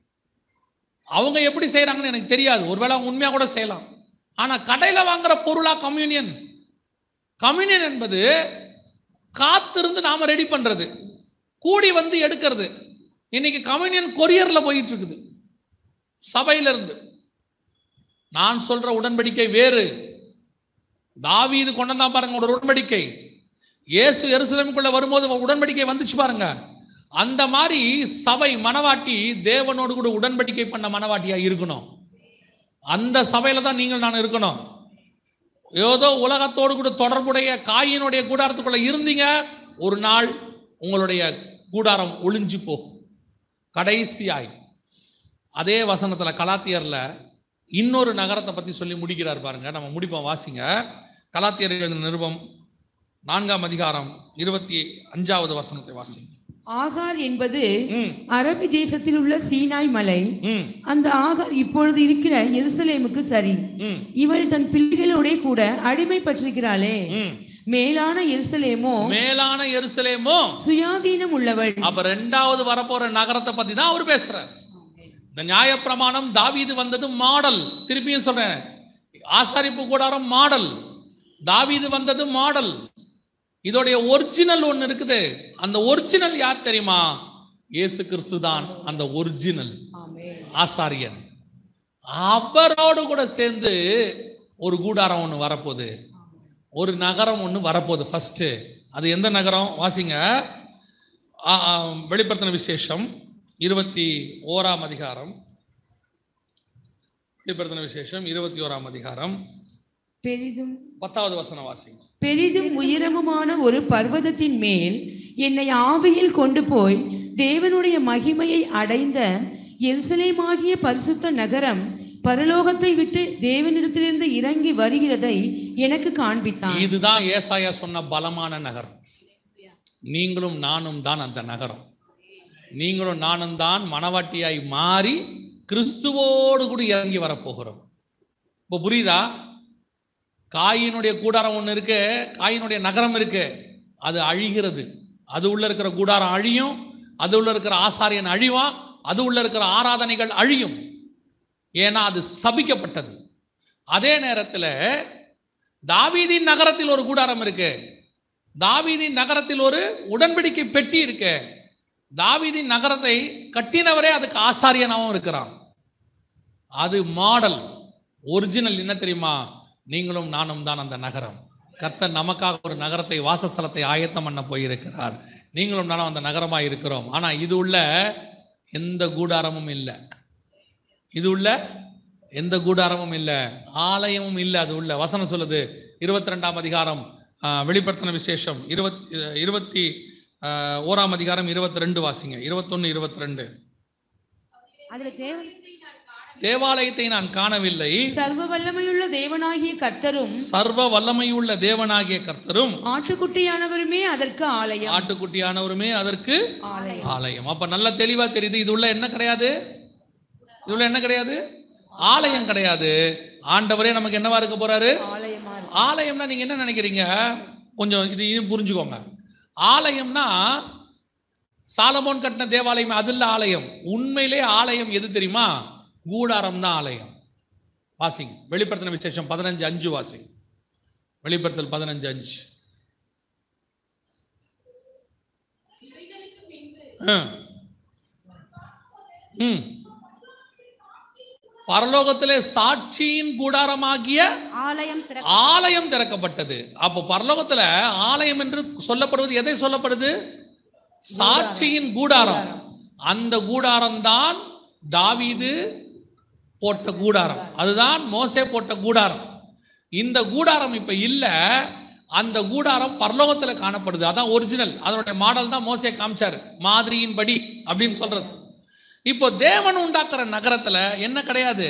அவங்க எப்படி செய்கிறாங்கன்னு எனக்கு தெரியாது ஒருவேளை அவங்க உண்மையாக கூட செய்யலாம் ஆனால் கடையில் வாங்குற பொருளாக கம்யூனியன் கம்யூனியன் என்பது காத்திருந்து நாம ரெடி பண்றது கூடி வந்து எடுக்கிறது இன்னைக்கு கம்யூனியன் கொரியர்ல போயிட்டு இருக்குது சபையில இருந்து நான் சொல்ற உடன்படிக்கை வேறு தாவீது கொண்டு வந்தான் பாருங்க ஒரு உடன்படிக்கை இயேசு எருசலேமுக்குள்ள வரும்போது உடன்படிக்கை வந்துச்சு பாருங்க அந்த மாதிரி சபை மனவாட்டி தேவனோடு கூட உடன்படிக்கை பண்ண மனவாட்டியா இருக்கணும் அந்த சபையில தான் நீங்கள் நான் இருக்கணும் ஏதோ உலகத்தோடு கூட தொடர்புடைய காயினுடைய கூடாரத்துக்குள்ள இருந்தீங்க ஒரு நாள் உங்களுடைய கூடாரம் ஒளிஞ்சு போகும் கடைசியாய் அதே வசனத்துல கலாத்தியர்ல இன்னொரு நகரத்தை பத்தி சொல்லி முடிக்கிறார் பாருங்க நம்ம முடிப்போம் வாசிங்க கலாத்தியர் எழுதின நிருபம் நான்காம் அதிகாரம் இருபத்தி அஞ்சாவது வசனத்தை வாசிங்க
ஆகார் என்பது
ம்
அரபி தேசத்தில் உள்ள சீனாய் மலை
ம்
அந்த ஆகார் இப்பொழுது இருக்கிற எருசலேமுக்கு சரி
ம்
இவள் தன் பிள்ளைகளோட கூட அடிமைப்பட்டிருக்கிறாளே
ம்
மேலான எருசலேமோ
மேலான எருசலேமோ
சுயாதீனம் உள்ளவள்
அப்ப ரெண்டாவது வரப்போற நகரத்தை பத்தி தான் அவர் பேசுறார் இந்த நியாயப்பிரமாணம் தாவீது வந்தது மாடல் திருப்பியும் சொல்றேன் ஆசாரிப்பு கூடாரம் மாடல் தாவீது வந்தது மாடல் இதோடைய ஒரிஜினல் ஒன்று இருக்குது அந்த ஒரிஜினல் யார் தெரியுமா இயேசு கிறிஸ்து தான் அந்த ஒரிஜினல் ஆசாரியன் அவரோடு கூட சேர்ந்து ஒரு கூடாரம் ஒன்று வரப்போகுது ஒரு நகரம் ஒன்று வரப்போகுது ஃபஸ்ட்டு அது எந்த நகரம் வாசிங்க ஆ, ஆ, வெளிப்படுத்தின விசேஷம் இருபத்தி ஓராம் அதிகாரம் வெளிப்படுத்தின விசேஷம் இருபத்தி ஓராம் அதிகாரம்
பெரிதும்
பத்தாவது வசனம் வாசிங்க
பெரிதும் உயரமுமான ஒரு பர்வதத்தின் மேல் என்னை ஆவியில் கொண்டு போய் தேவனுடைய மகிமையை அடைந்த எருசலேமாகிய பரிசுத்த நகரம் பரலோகத்தை விட்டு தேவனிடத்திலிருந்து இறங்கி வருகிறதை எனக்கு காண்பித்தான்
இதுதான் ஏசாயா சொன்ன பலமான நகரம் நீங்களும் நானும் தான் அந்த நகரம் நீங்களும் நானும் தான் மணவாட்டியாய் மாறி கிறிஸ்துவோடு கூட இறங்கி வரப்போகிறோம் இப்போ புரியுதா காயினுடைய கூடாரம் ஒன்று இருக்கு காயினுடைய நகரம் இருக்கு அது அழிகிறது அது உள்ள இருக்கிற கூடாரம் அழியும் அது உள்ள இருக்கிற ஆசாரியன் அழிவான் அது உள்ள இருக்கிற ஆராதனைகள் அழியும் ஏன்னா அது சபிக்கப்பட்டது அதே நேரத்தில் தாவீதின் நகரத்தில் ஒரு கூடாரம் இருக்கு தாவீதின் நகரத்தில் ஒரு உடன்படிக்கை பெட்டி இருக்கு தாவீதின் நகரத்தை கட்டினவரே அதுக்கு ஆசாரியனாகவும் இருக்கிறான் அது மாடல் ஒரிஜினல் என்ன தெரியுமா நீங்களும் நானும் தான் அந்த நகரம் கர்த்தர் நமக்காக ஒரு நகரத்தை வாசஸ்தலத்தை ஆயத்தம் பண்ண போயிருக்கிறார் நீங்களும் நானும் அந்த நகரமாக இருக்கிறோம் ஆனால் இது உள்ள எந்த கூடாரமும் இல்லை இது உள்ள எந்த கூடாரமும் இல்லை ஆலயமும் இல்லை அது உள்ள வசனம் சொல்லுது இருபத்தி ரெண்டாம் அதிகாரம் ஆ, வெளிப்படுத்தின விசேஷம் இருபத்தி இருபத்தி ஆ, ஓராம் அதிகாரம் இருபத்தி ரெண்டு வாசிங்க இருபத்தொன்று இருபத்தி ரெண்டு
அதுல தேவன்
தேவாலயத்தை நான் காணவில்லை
சர்வ வல்லமையுள்ள தேவனாகிய கர்த்தரும்
சர்வ வல்லமையுள்ள தேவனாகிய கர்த்தரும்
ஆட்டுக்குட்டியானவருமே அதற்கு ஆலயம்
ஆட்டுக்குட்டியானவருமே அதற்கு
ஆலயம்
ஆலயம் அப்ப நல்ல தெளிவா தெரியுது இது உள்ள என்ன கிடையாது இது உள்ள என்ன கிடையாது ஆலயம் கிடையாது ஆண்டவரே நமக்கு என்னவா இருக்க போறாரு
ஆலயமா இருக்கு.
ஆலயம்னா நீங்க என்ன நினைக்கிறீங்க கொஞ்சம் இது இது புரிஞ்சுக்கோங்க ஆலயம்னா சாலமோன் கட்டின தேவாலயம் அது இல்ல ஆலயம் உண்மையிலே ஆலயம் எது தெரியுமா கூடாரம் தான் ஆலயம் வாசிங்க வெளிப்படுத்தின விசேஷம் பதினஞ்சு அஞ்சு வாசிங்க வெளிப்படுத்தல் பதினஞ்சு அஞ்சு ஆ. ம் பரலோகத்திலே சாட்சியின் கூடாரமாகிய
ஆலயம் திற
ஆலயம் திறக்கப்பட்டது அப்போ பரலோகத்துல ஆலயம் என்று சொல்லப்படுவது எதை சொல்லப்படுது சாட்சியின் கூடாரம் அந்த கூடாரம் தான் தாவீது போட்ட கூடாரம் அதுதான் மோசே போட்ட கூடாரம் இந்த கூடாரம் இப்ப இல்ல அந்த கூடாரம் பரலோகத்துல காணப்படுது அதான் ஒரிஜினல் அதனுடைய மாடல் தான் மோசே காமிச்சாரு மாதிரியின்படி அப்படின்னு சொல்றது இப்போ தேவன் உண்டாக்குற நகரத்துல என்ன கிடையாது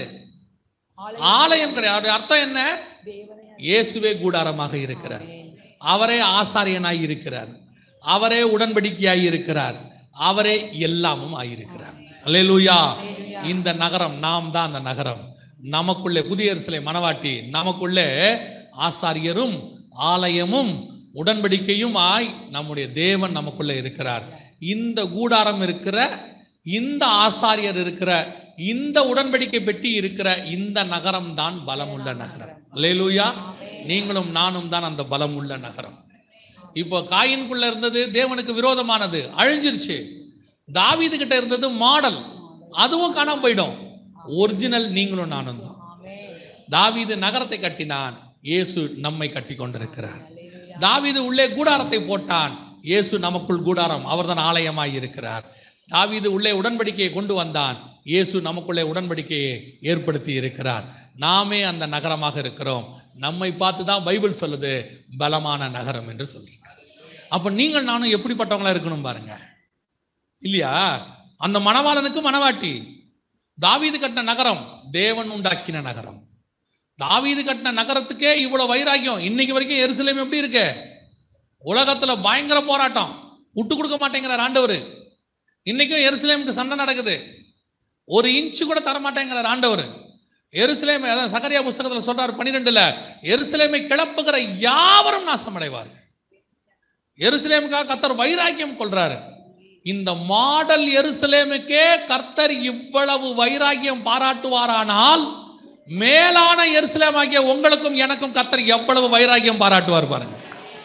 ஆலயம் கிடையாது அர்த்தம் என்ன இயேசுவே கூடாரமாக இருக்கிறார் அவரே ஆசாரியனாய் இருக்கிறார் அவரே உடன்படிக்கையாய் இருக்கிறார் அவரே எல்லாமும் ஆயிருக்கிறார் அல்லேலூயா இந்த நகரம் நாம் தான் அந்த நகரம் நமக்குள்ளே புதிய சிலை மனவாட்டி நமக்குள்ளே ஆசாரியரும் ஆலயமும் உடன்படிக்கையும் ஆய் நம்முடைய தேவன் நமக்குள்ளே இருக்கிறார் இந்த கூடாரம் இருக்கிற இந்த ஆசாரியர் இருக்கிற இந்த உடன்படிக்கை பெட்டி இருக்கிற இந்த நகரம் தான் பலமுள்ள நகரம் அல்லேலூயா நீங்களும் நானும் தான் அந்த பலமுள்ள நகரம் இப்போ காயின்குள்ள இருந்தது தேவனுக்கு விரோதமானது அழிஞ்சிருச்சு தாவீது கிட்ட இருந்தது மாடல் அதுவும் காணாம போயிடும் ஒரிஜினல் நீங்களும் நானும் தான் தாவீது நகரத்தை கட்டினான் இயேசு நம்மை கட்டி கொண்டிருக்கிறார் தாவீது உள்ளே கூடாரத்தை போட்டான் இயேசு நமக்குள் கூடாரம் அவர்தான் ஆலயமாய் இருக்கிறார் தாவீது உள்ளே உடன்படிக்கையை கொண்டு வந்தான் இயேசு நமக்குள்ளே உடன்படிக்கையை ஏற்படுத்தி இருக்கிறார் நாமே அந்த நகரமாக இருக்கிறோம் நம்மை பார்த்து தான் பைபிள் சொல்லுது பலமான நகரம் என்று சொல்லியிருக்கார் அப்ப நீங்கள் நானும் எப்படிப்பட்டவங்களா இருக்கணும் பாருங்க இல்லையா அந்த மணவாளனுக்கு மணவாட்டி தாவீது கட்டின நகரம் தேவன் உண்டாக்கின நகரம் தாவீது கட்டின நகரத்துக்கே இவ்வளவு வைராக்கியம் இன்னைக்கு வரைக்கும் எருசலேம் எப்படி இருக்கு உலகத்துல பயங்கர போராட்டம் விட்டு கொடுக்க மாட்டேங்கிறார் ஆண்டவர் இன்னைக்கும் எருசலேமுக்கு சண்டை நடக்குது ஒரு இன்ச்சு கூட தர மாட்டேங்கிறார் ஆண்டவர் எருசலேமை அதான் சகரியா புஸ்தகத்தில் சொல்றாரு பன்னிரெண்டுல எருசலேமை கிளப்புகிற யாவரும் நாசமடைவார்கள் எருசலேமுக்காக கர்த்தர் வைராக்கியம் கொள்றாரு இந்த மாடல் எருசலேமுக்கே கர்த்தர் இவ்வளவு வைராக்கியம் பாராட்டுவாரானால் மேலான எருசலேமாகிய உங்களுக்கும் எனக்கும் கர்த்தர் எவ்வளவு வைராக்கியம் பாராட்டுவார் பாருங்க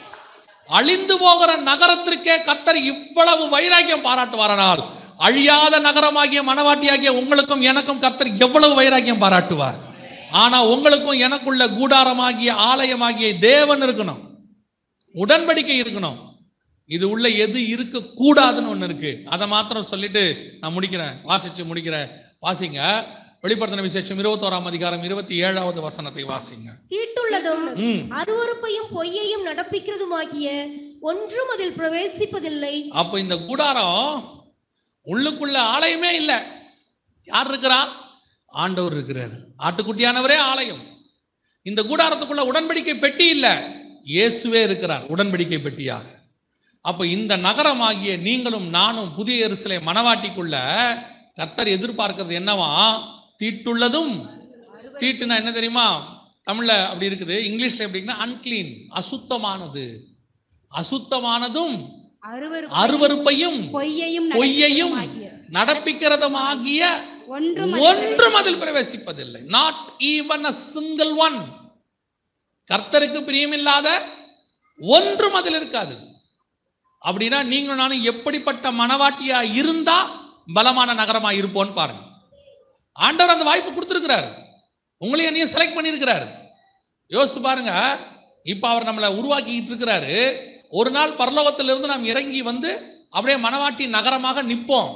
அழிந்து போகிற நகரத்திற்கே கர்த்தர் இவ்வளவு வைராக்கியம் பாராட்டுவாரானால் அழியாத நகரமாகிய மனவாட்டியாகிய உங்களுக்கும் எனக்கும் கர்த்தர் எவ்வளவு வைராக்கியம் பாராட்டுவார் ஆனா உங்களுக்கும் எனக்குள்ள கூடாரமாகிய ஆலயமாகிய தேவன் இருக்கணும் உடன்படிக்கை இருக்கணும் இது உள்ள எது இருக்க கூடாதுன்னு ஒண்ணு இருக்கு அதை மாத்திரம் சொல்லிட்டு நான் முடிக்கிறேன் வாசிச்சு முடிக்கிறேன் வாசிங்க வெளிப்படுத்தின விசேஷம் இருபத்தோராம் அதிகாரம் இருபத்தி ஏழாவது வசனத்தை வாசிங்க
தீட்டுள்ளதும்
ம்
அருவருப்பையும் பொய்யையும் நடப்பிக்கிறதுமாகிய ஒன்றும் அதில் பிரவேசிப்பதில்லை
அப்போ இந்த கூடாரம் உள்ளுக்குள்ள ஆலயமே இல்லை யார் இருக்கிறா ஆண்டவர் இருக்கிறார் ஆட்டுக்குட்டியானவரே ஆலயம் இந்த கூடாரத்துக்குள்ள உடன்படிக்கை பெட்டி இல்லை இயேசுவே இருக்கிறார் உடன்படிக்கை பெட்டியாக அப்போ இந்த நகரமாகிய நீங்களும் நானும் புதிய எருசலே மனவாட்டிக்குள்ள கர்த்தர் எதிர்பார்க்கிறது என்னவா தீட்டுள்ளதும் தீட்டுனா என்ன தெரியுமா தமிழ்ல அப்படி இருக்குது இங்கிலீஷ்ல எப்படின்னா அன்கிளீன் அசுத்தமானது அசுத்தமானதும்
அருவர்
அருவருப்பையும்
பொய்யையும்
பொய்யையும்
நடப்பிக்கிறதுமாகிய
நடப்பிக்கிறதுமாகிய
ஒன்றும்
ஒன்றும் அதில் பிரவேசிப்பதில்லை not even a single one கர்த்தருக்கு பிரியமில்லாத ஒன்றும் அதில் இருக்காது அப்படின்னா நீங்களும் நானும் எப்படிப்பட்ட மனவாட்டியா இருந்தா பலமான நகரமா இருப்போம்னு பாருங்க ஆண்டவர் அந்த வாய்ப்பு கொடுத்துருக்கிறார் உங்களையும் என்னையும் செலக்ட் பண்ணியிருக்கிறார் யோசிச்சு பாருங்க இப்போ அவர் நம்மளை உருவாக்கிட்டு இருக்கிறாரு ஒரு நாள் பரலோகத்திலிருந்து நாம் இறங்கி வந்து அப்படியே மனவாட்டி நகரமாக நிற்போம்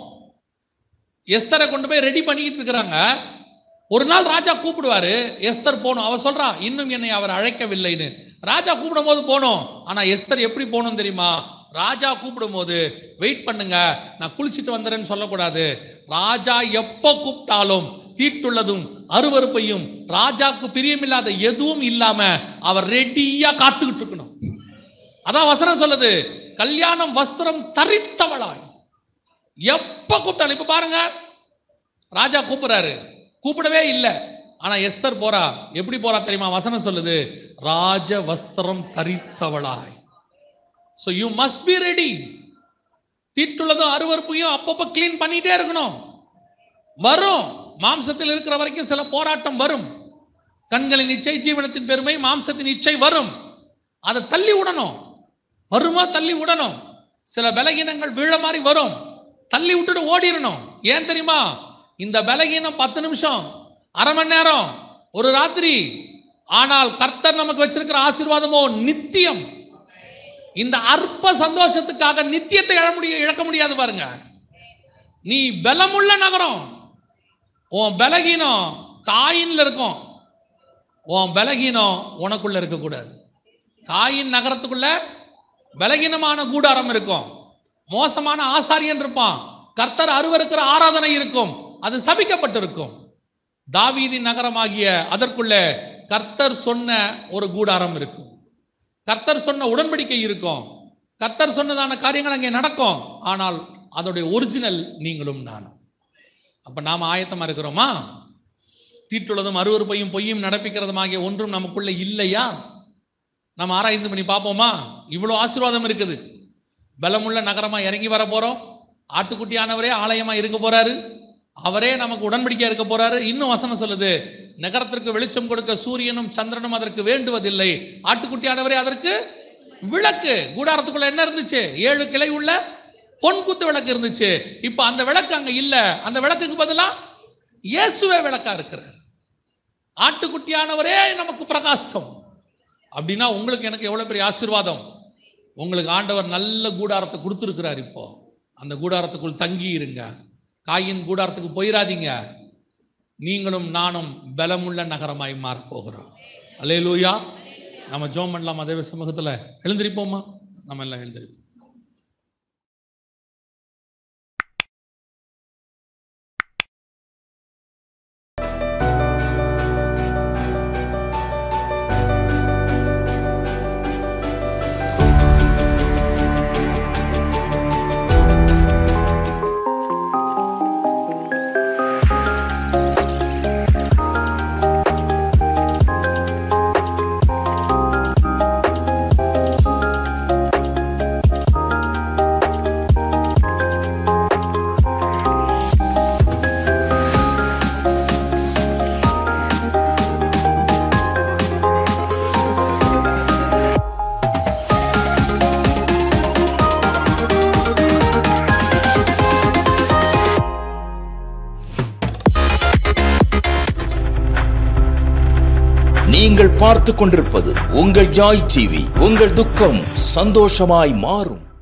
எஸ்தரை கொண்டு போய் ரெடி பண்ணிக்கிட்டு இருக்கிறாங்க ஒரு நாள் ராஜா கூப்பிடுவாரு எஸ்தர் போகணும் அவர் சொல்றா இன்னும் என்னை அவர் அழைக்கவில்லைன்னு ராஜா கூப்பிடும் போது போனோம் ஆனா எஸ்தர் எப்படி போகணும் தெரியுமா ராஜா கூப்பிடும் போது வெயிட் பண்ணுங்க நான் குளிச்சுட்டு வந்துடுறேன்னு சொல்லக்கூடாது ராஜா எப்போ கூப்பிட்டாலும் தீட்டுள்ளதும் அருவருப்பையும் ராஜாக்கு பிரியமில்லாத எதுவும் இல்லாம அவர் ரெடியா காத்துக்கிட்டு இருக்கணும் அதான் வசனம் சொல்லுது கல்யாணம் வஸ்திரம் தரித்தவளாய் எப்ப கூப்பிட்டாலும் இப்ப பாருங்க ராஜா கூப்பிடுறாரு கூப்பிடவே இல்லை ஆனா எஸ்தர் போறா எப்படி போறா தெரியுமா வசனம் சொல்லுது ராஜ வஸ்திரம் தரித்தவளாய் so you must be ready தீட்டுள்ளதும் அருவருப்பையும் அப்பப்போ க்ளீன் பண்ணிட்டே இருக்கணும் வரும் மாம்சத்தில் இருக்கிற வரைக்கும் சில போராட்டம் வரும் கண்களின் இச்சை ஜீவனத்தின் பெருமை மாம்சத்தின் இச்சை வரும் அதை தள்ளி விடணும் வருமா தள்ளி விடணும் சில பலகீனங்கள் வீழ மாதிரி வரும் தள்ளி விட்டுட்டு ஓடிடணும் ஏன் தெரியுமா இந்த பலகீனம் பத்து நிமிஷம் அரை மணி நேரம் ஒரு ராத்திரி ஆனால் கர்த்தர் நமக்கு வச்சிருக்கிற ஆசீர்வாதமோ நித்தியம் இந்த அற்ப சந்தோஷத்துக்காக நித்தியத்தை இழ முடிய இழக்க முடியாது பாருங்க நீ பலமுள்ள நகரம் உன் பலகீனம் காயின்ல இருக்கும் உன் பலகீனம் உனக்குள்ள இருக்கக்கூடாது காயின் நகரத்துக்குள்ள பலகீனமான கூடாரம் இருக்கும் மோசமான ஆசாரியன் இருப்பான் கர்த்தர் அருவருக்கிற ஆராதனை இருக்கும் அது சபிக்கப்பட்டிருக்கும் தாவீதின் நகரமாகிய அதற்குள்ள கர்த்தர் சொன்ன ஒரு கூடாரம் இருக்கும் கர்த்தர் சொன்ன உடன்படிக்கை இருக்கும் கர்த்தர் சொன்னதான காரியங்கள் அங்கே நடக்கும் ஆனால் அதோடைய ஒரிஜினல் நீங்களும் நானும் அப்ப நாம ஆயத்தமா இருக்கிறோமா தீட்டுள்ளதும் அருவருப்பையும் பொய்யும் நடப்பிக்கிறதுமாகிய ஒன்றும் நமக்குள்ள இல்லையா நம்ம ஆராய்ந்து பண்ணி பார்ப்போமா இவ்வளோ ஆசீர்வாதம் இருக்குது பலமுள்ள நகரமா இறங்கி வர போறோம் ஆட்டுக்குட்டியானவரே ஆலயமா இருக்க போறாரு அவரே நமக்கு உடன்படிக்கை இருக்க போறாரு இன்னும் வசனம் சொல்லுது நகரத்திற்கு வெளிச்சம் கொடுக்க சூரியனும் சந்திரனும் அதற்கு வேண்டுவதில்லை ஆட்டுக்குட்டியானவரே அதற்கு விளக்கு கூடாரத்துக்குள்ள என்ன இருந்துச்சு ஏழு கிளை உள்ள பொன் குத்து விளக்கு இருந்துச்சு இப்போ அந்த விளக்கு அங்க இல்ல அந்த விளக்குக்கு பதிலா இயேசுவே விளக்கா இருக்கிறார் ஆட்டுக்குட்டியானவரே நமக்கு பிரகாசம் அப்படின்னா உங்களுக்கு எனக்கு எவ்வளவு பெரிய ஆசீர்வாதம் உங்களுக்கு ஆண்டவர் நல்ல கூடாரத்தை கொடுத்துருக்கிறார் இப்போ அந்த கூடாரத்துக்குள் தங்கி இருங்க காயின் கூடாரத்துக்கு போயிடாதீங்க நீங்களும் நானும் பலமுள்ள நகரமாய் மாறப் போகிறோம் அல்லேலூயா நம்ம ஜோம் பண்ணலாம் அதே சமூகத்தில் எழுந்திருப்போமா நம்ம எல்லாம் எழுந்திருப்போம்
நீங்கள் பார்த்துக் கொண்டிருப்பது உங்கள் ஜாய் டிவி உங்கள் துக்கம் சந்தோஷமாய் மாறும்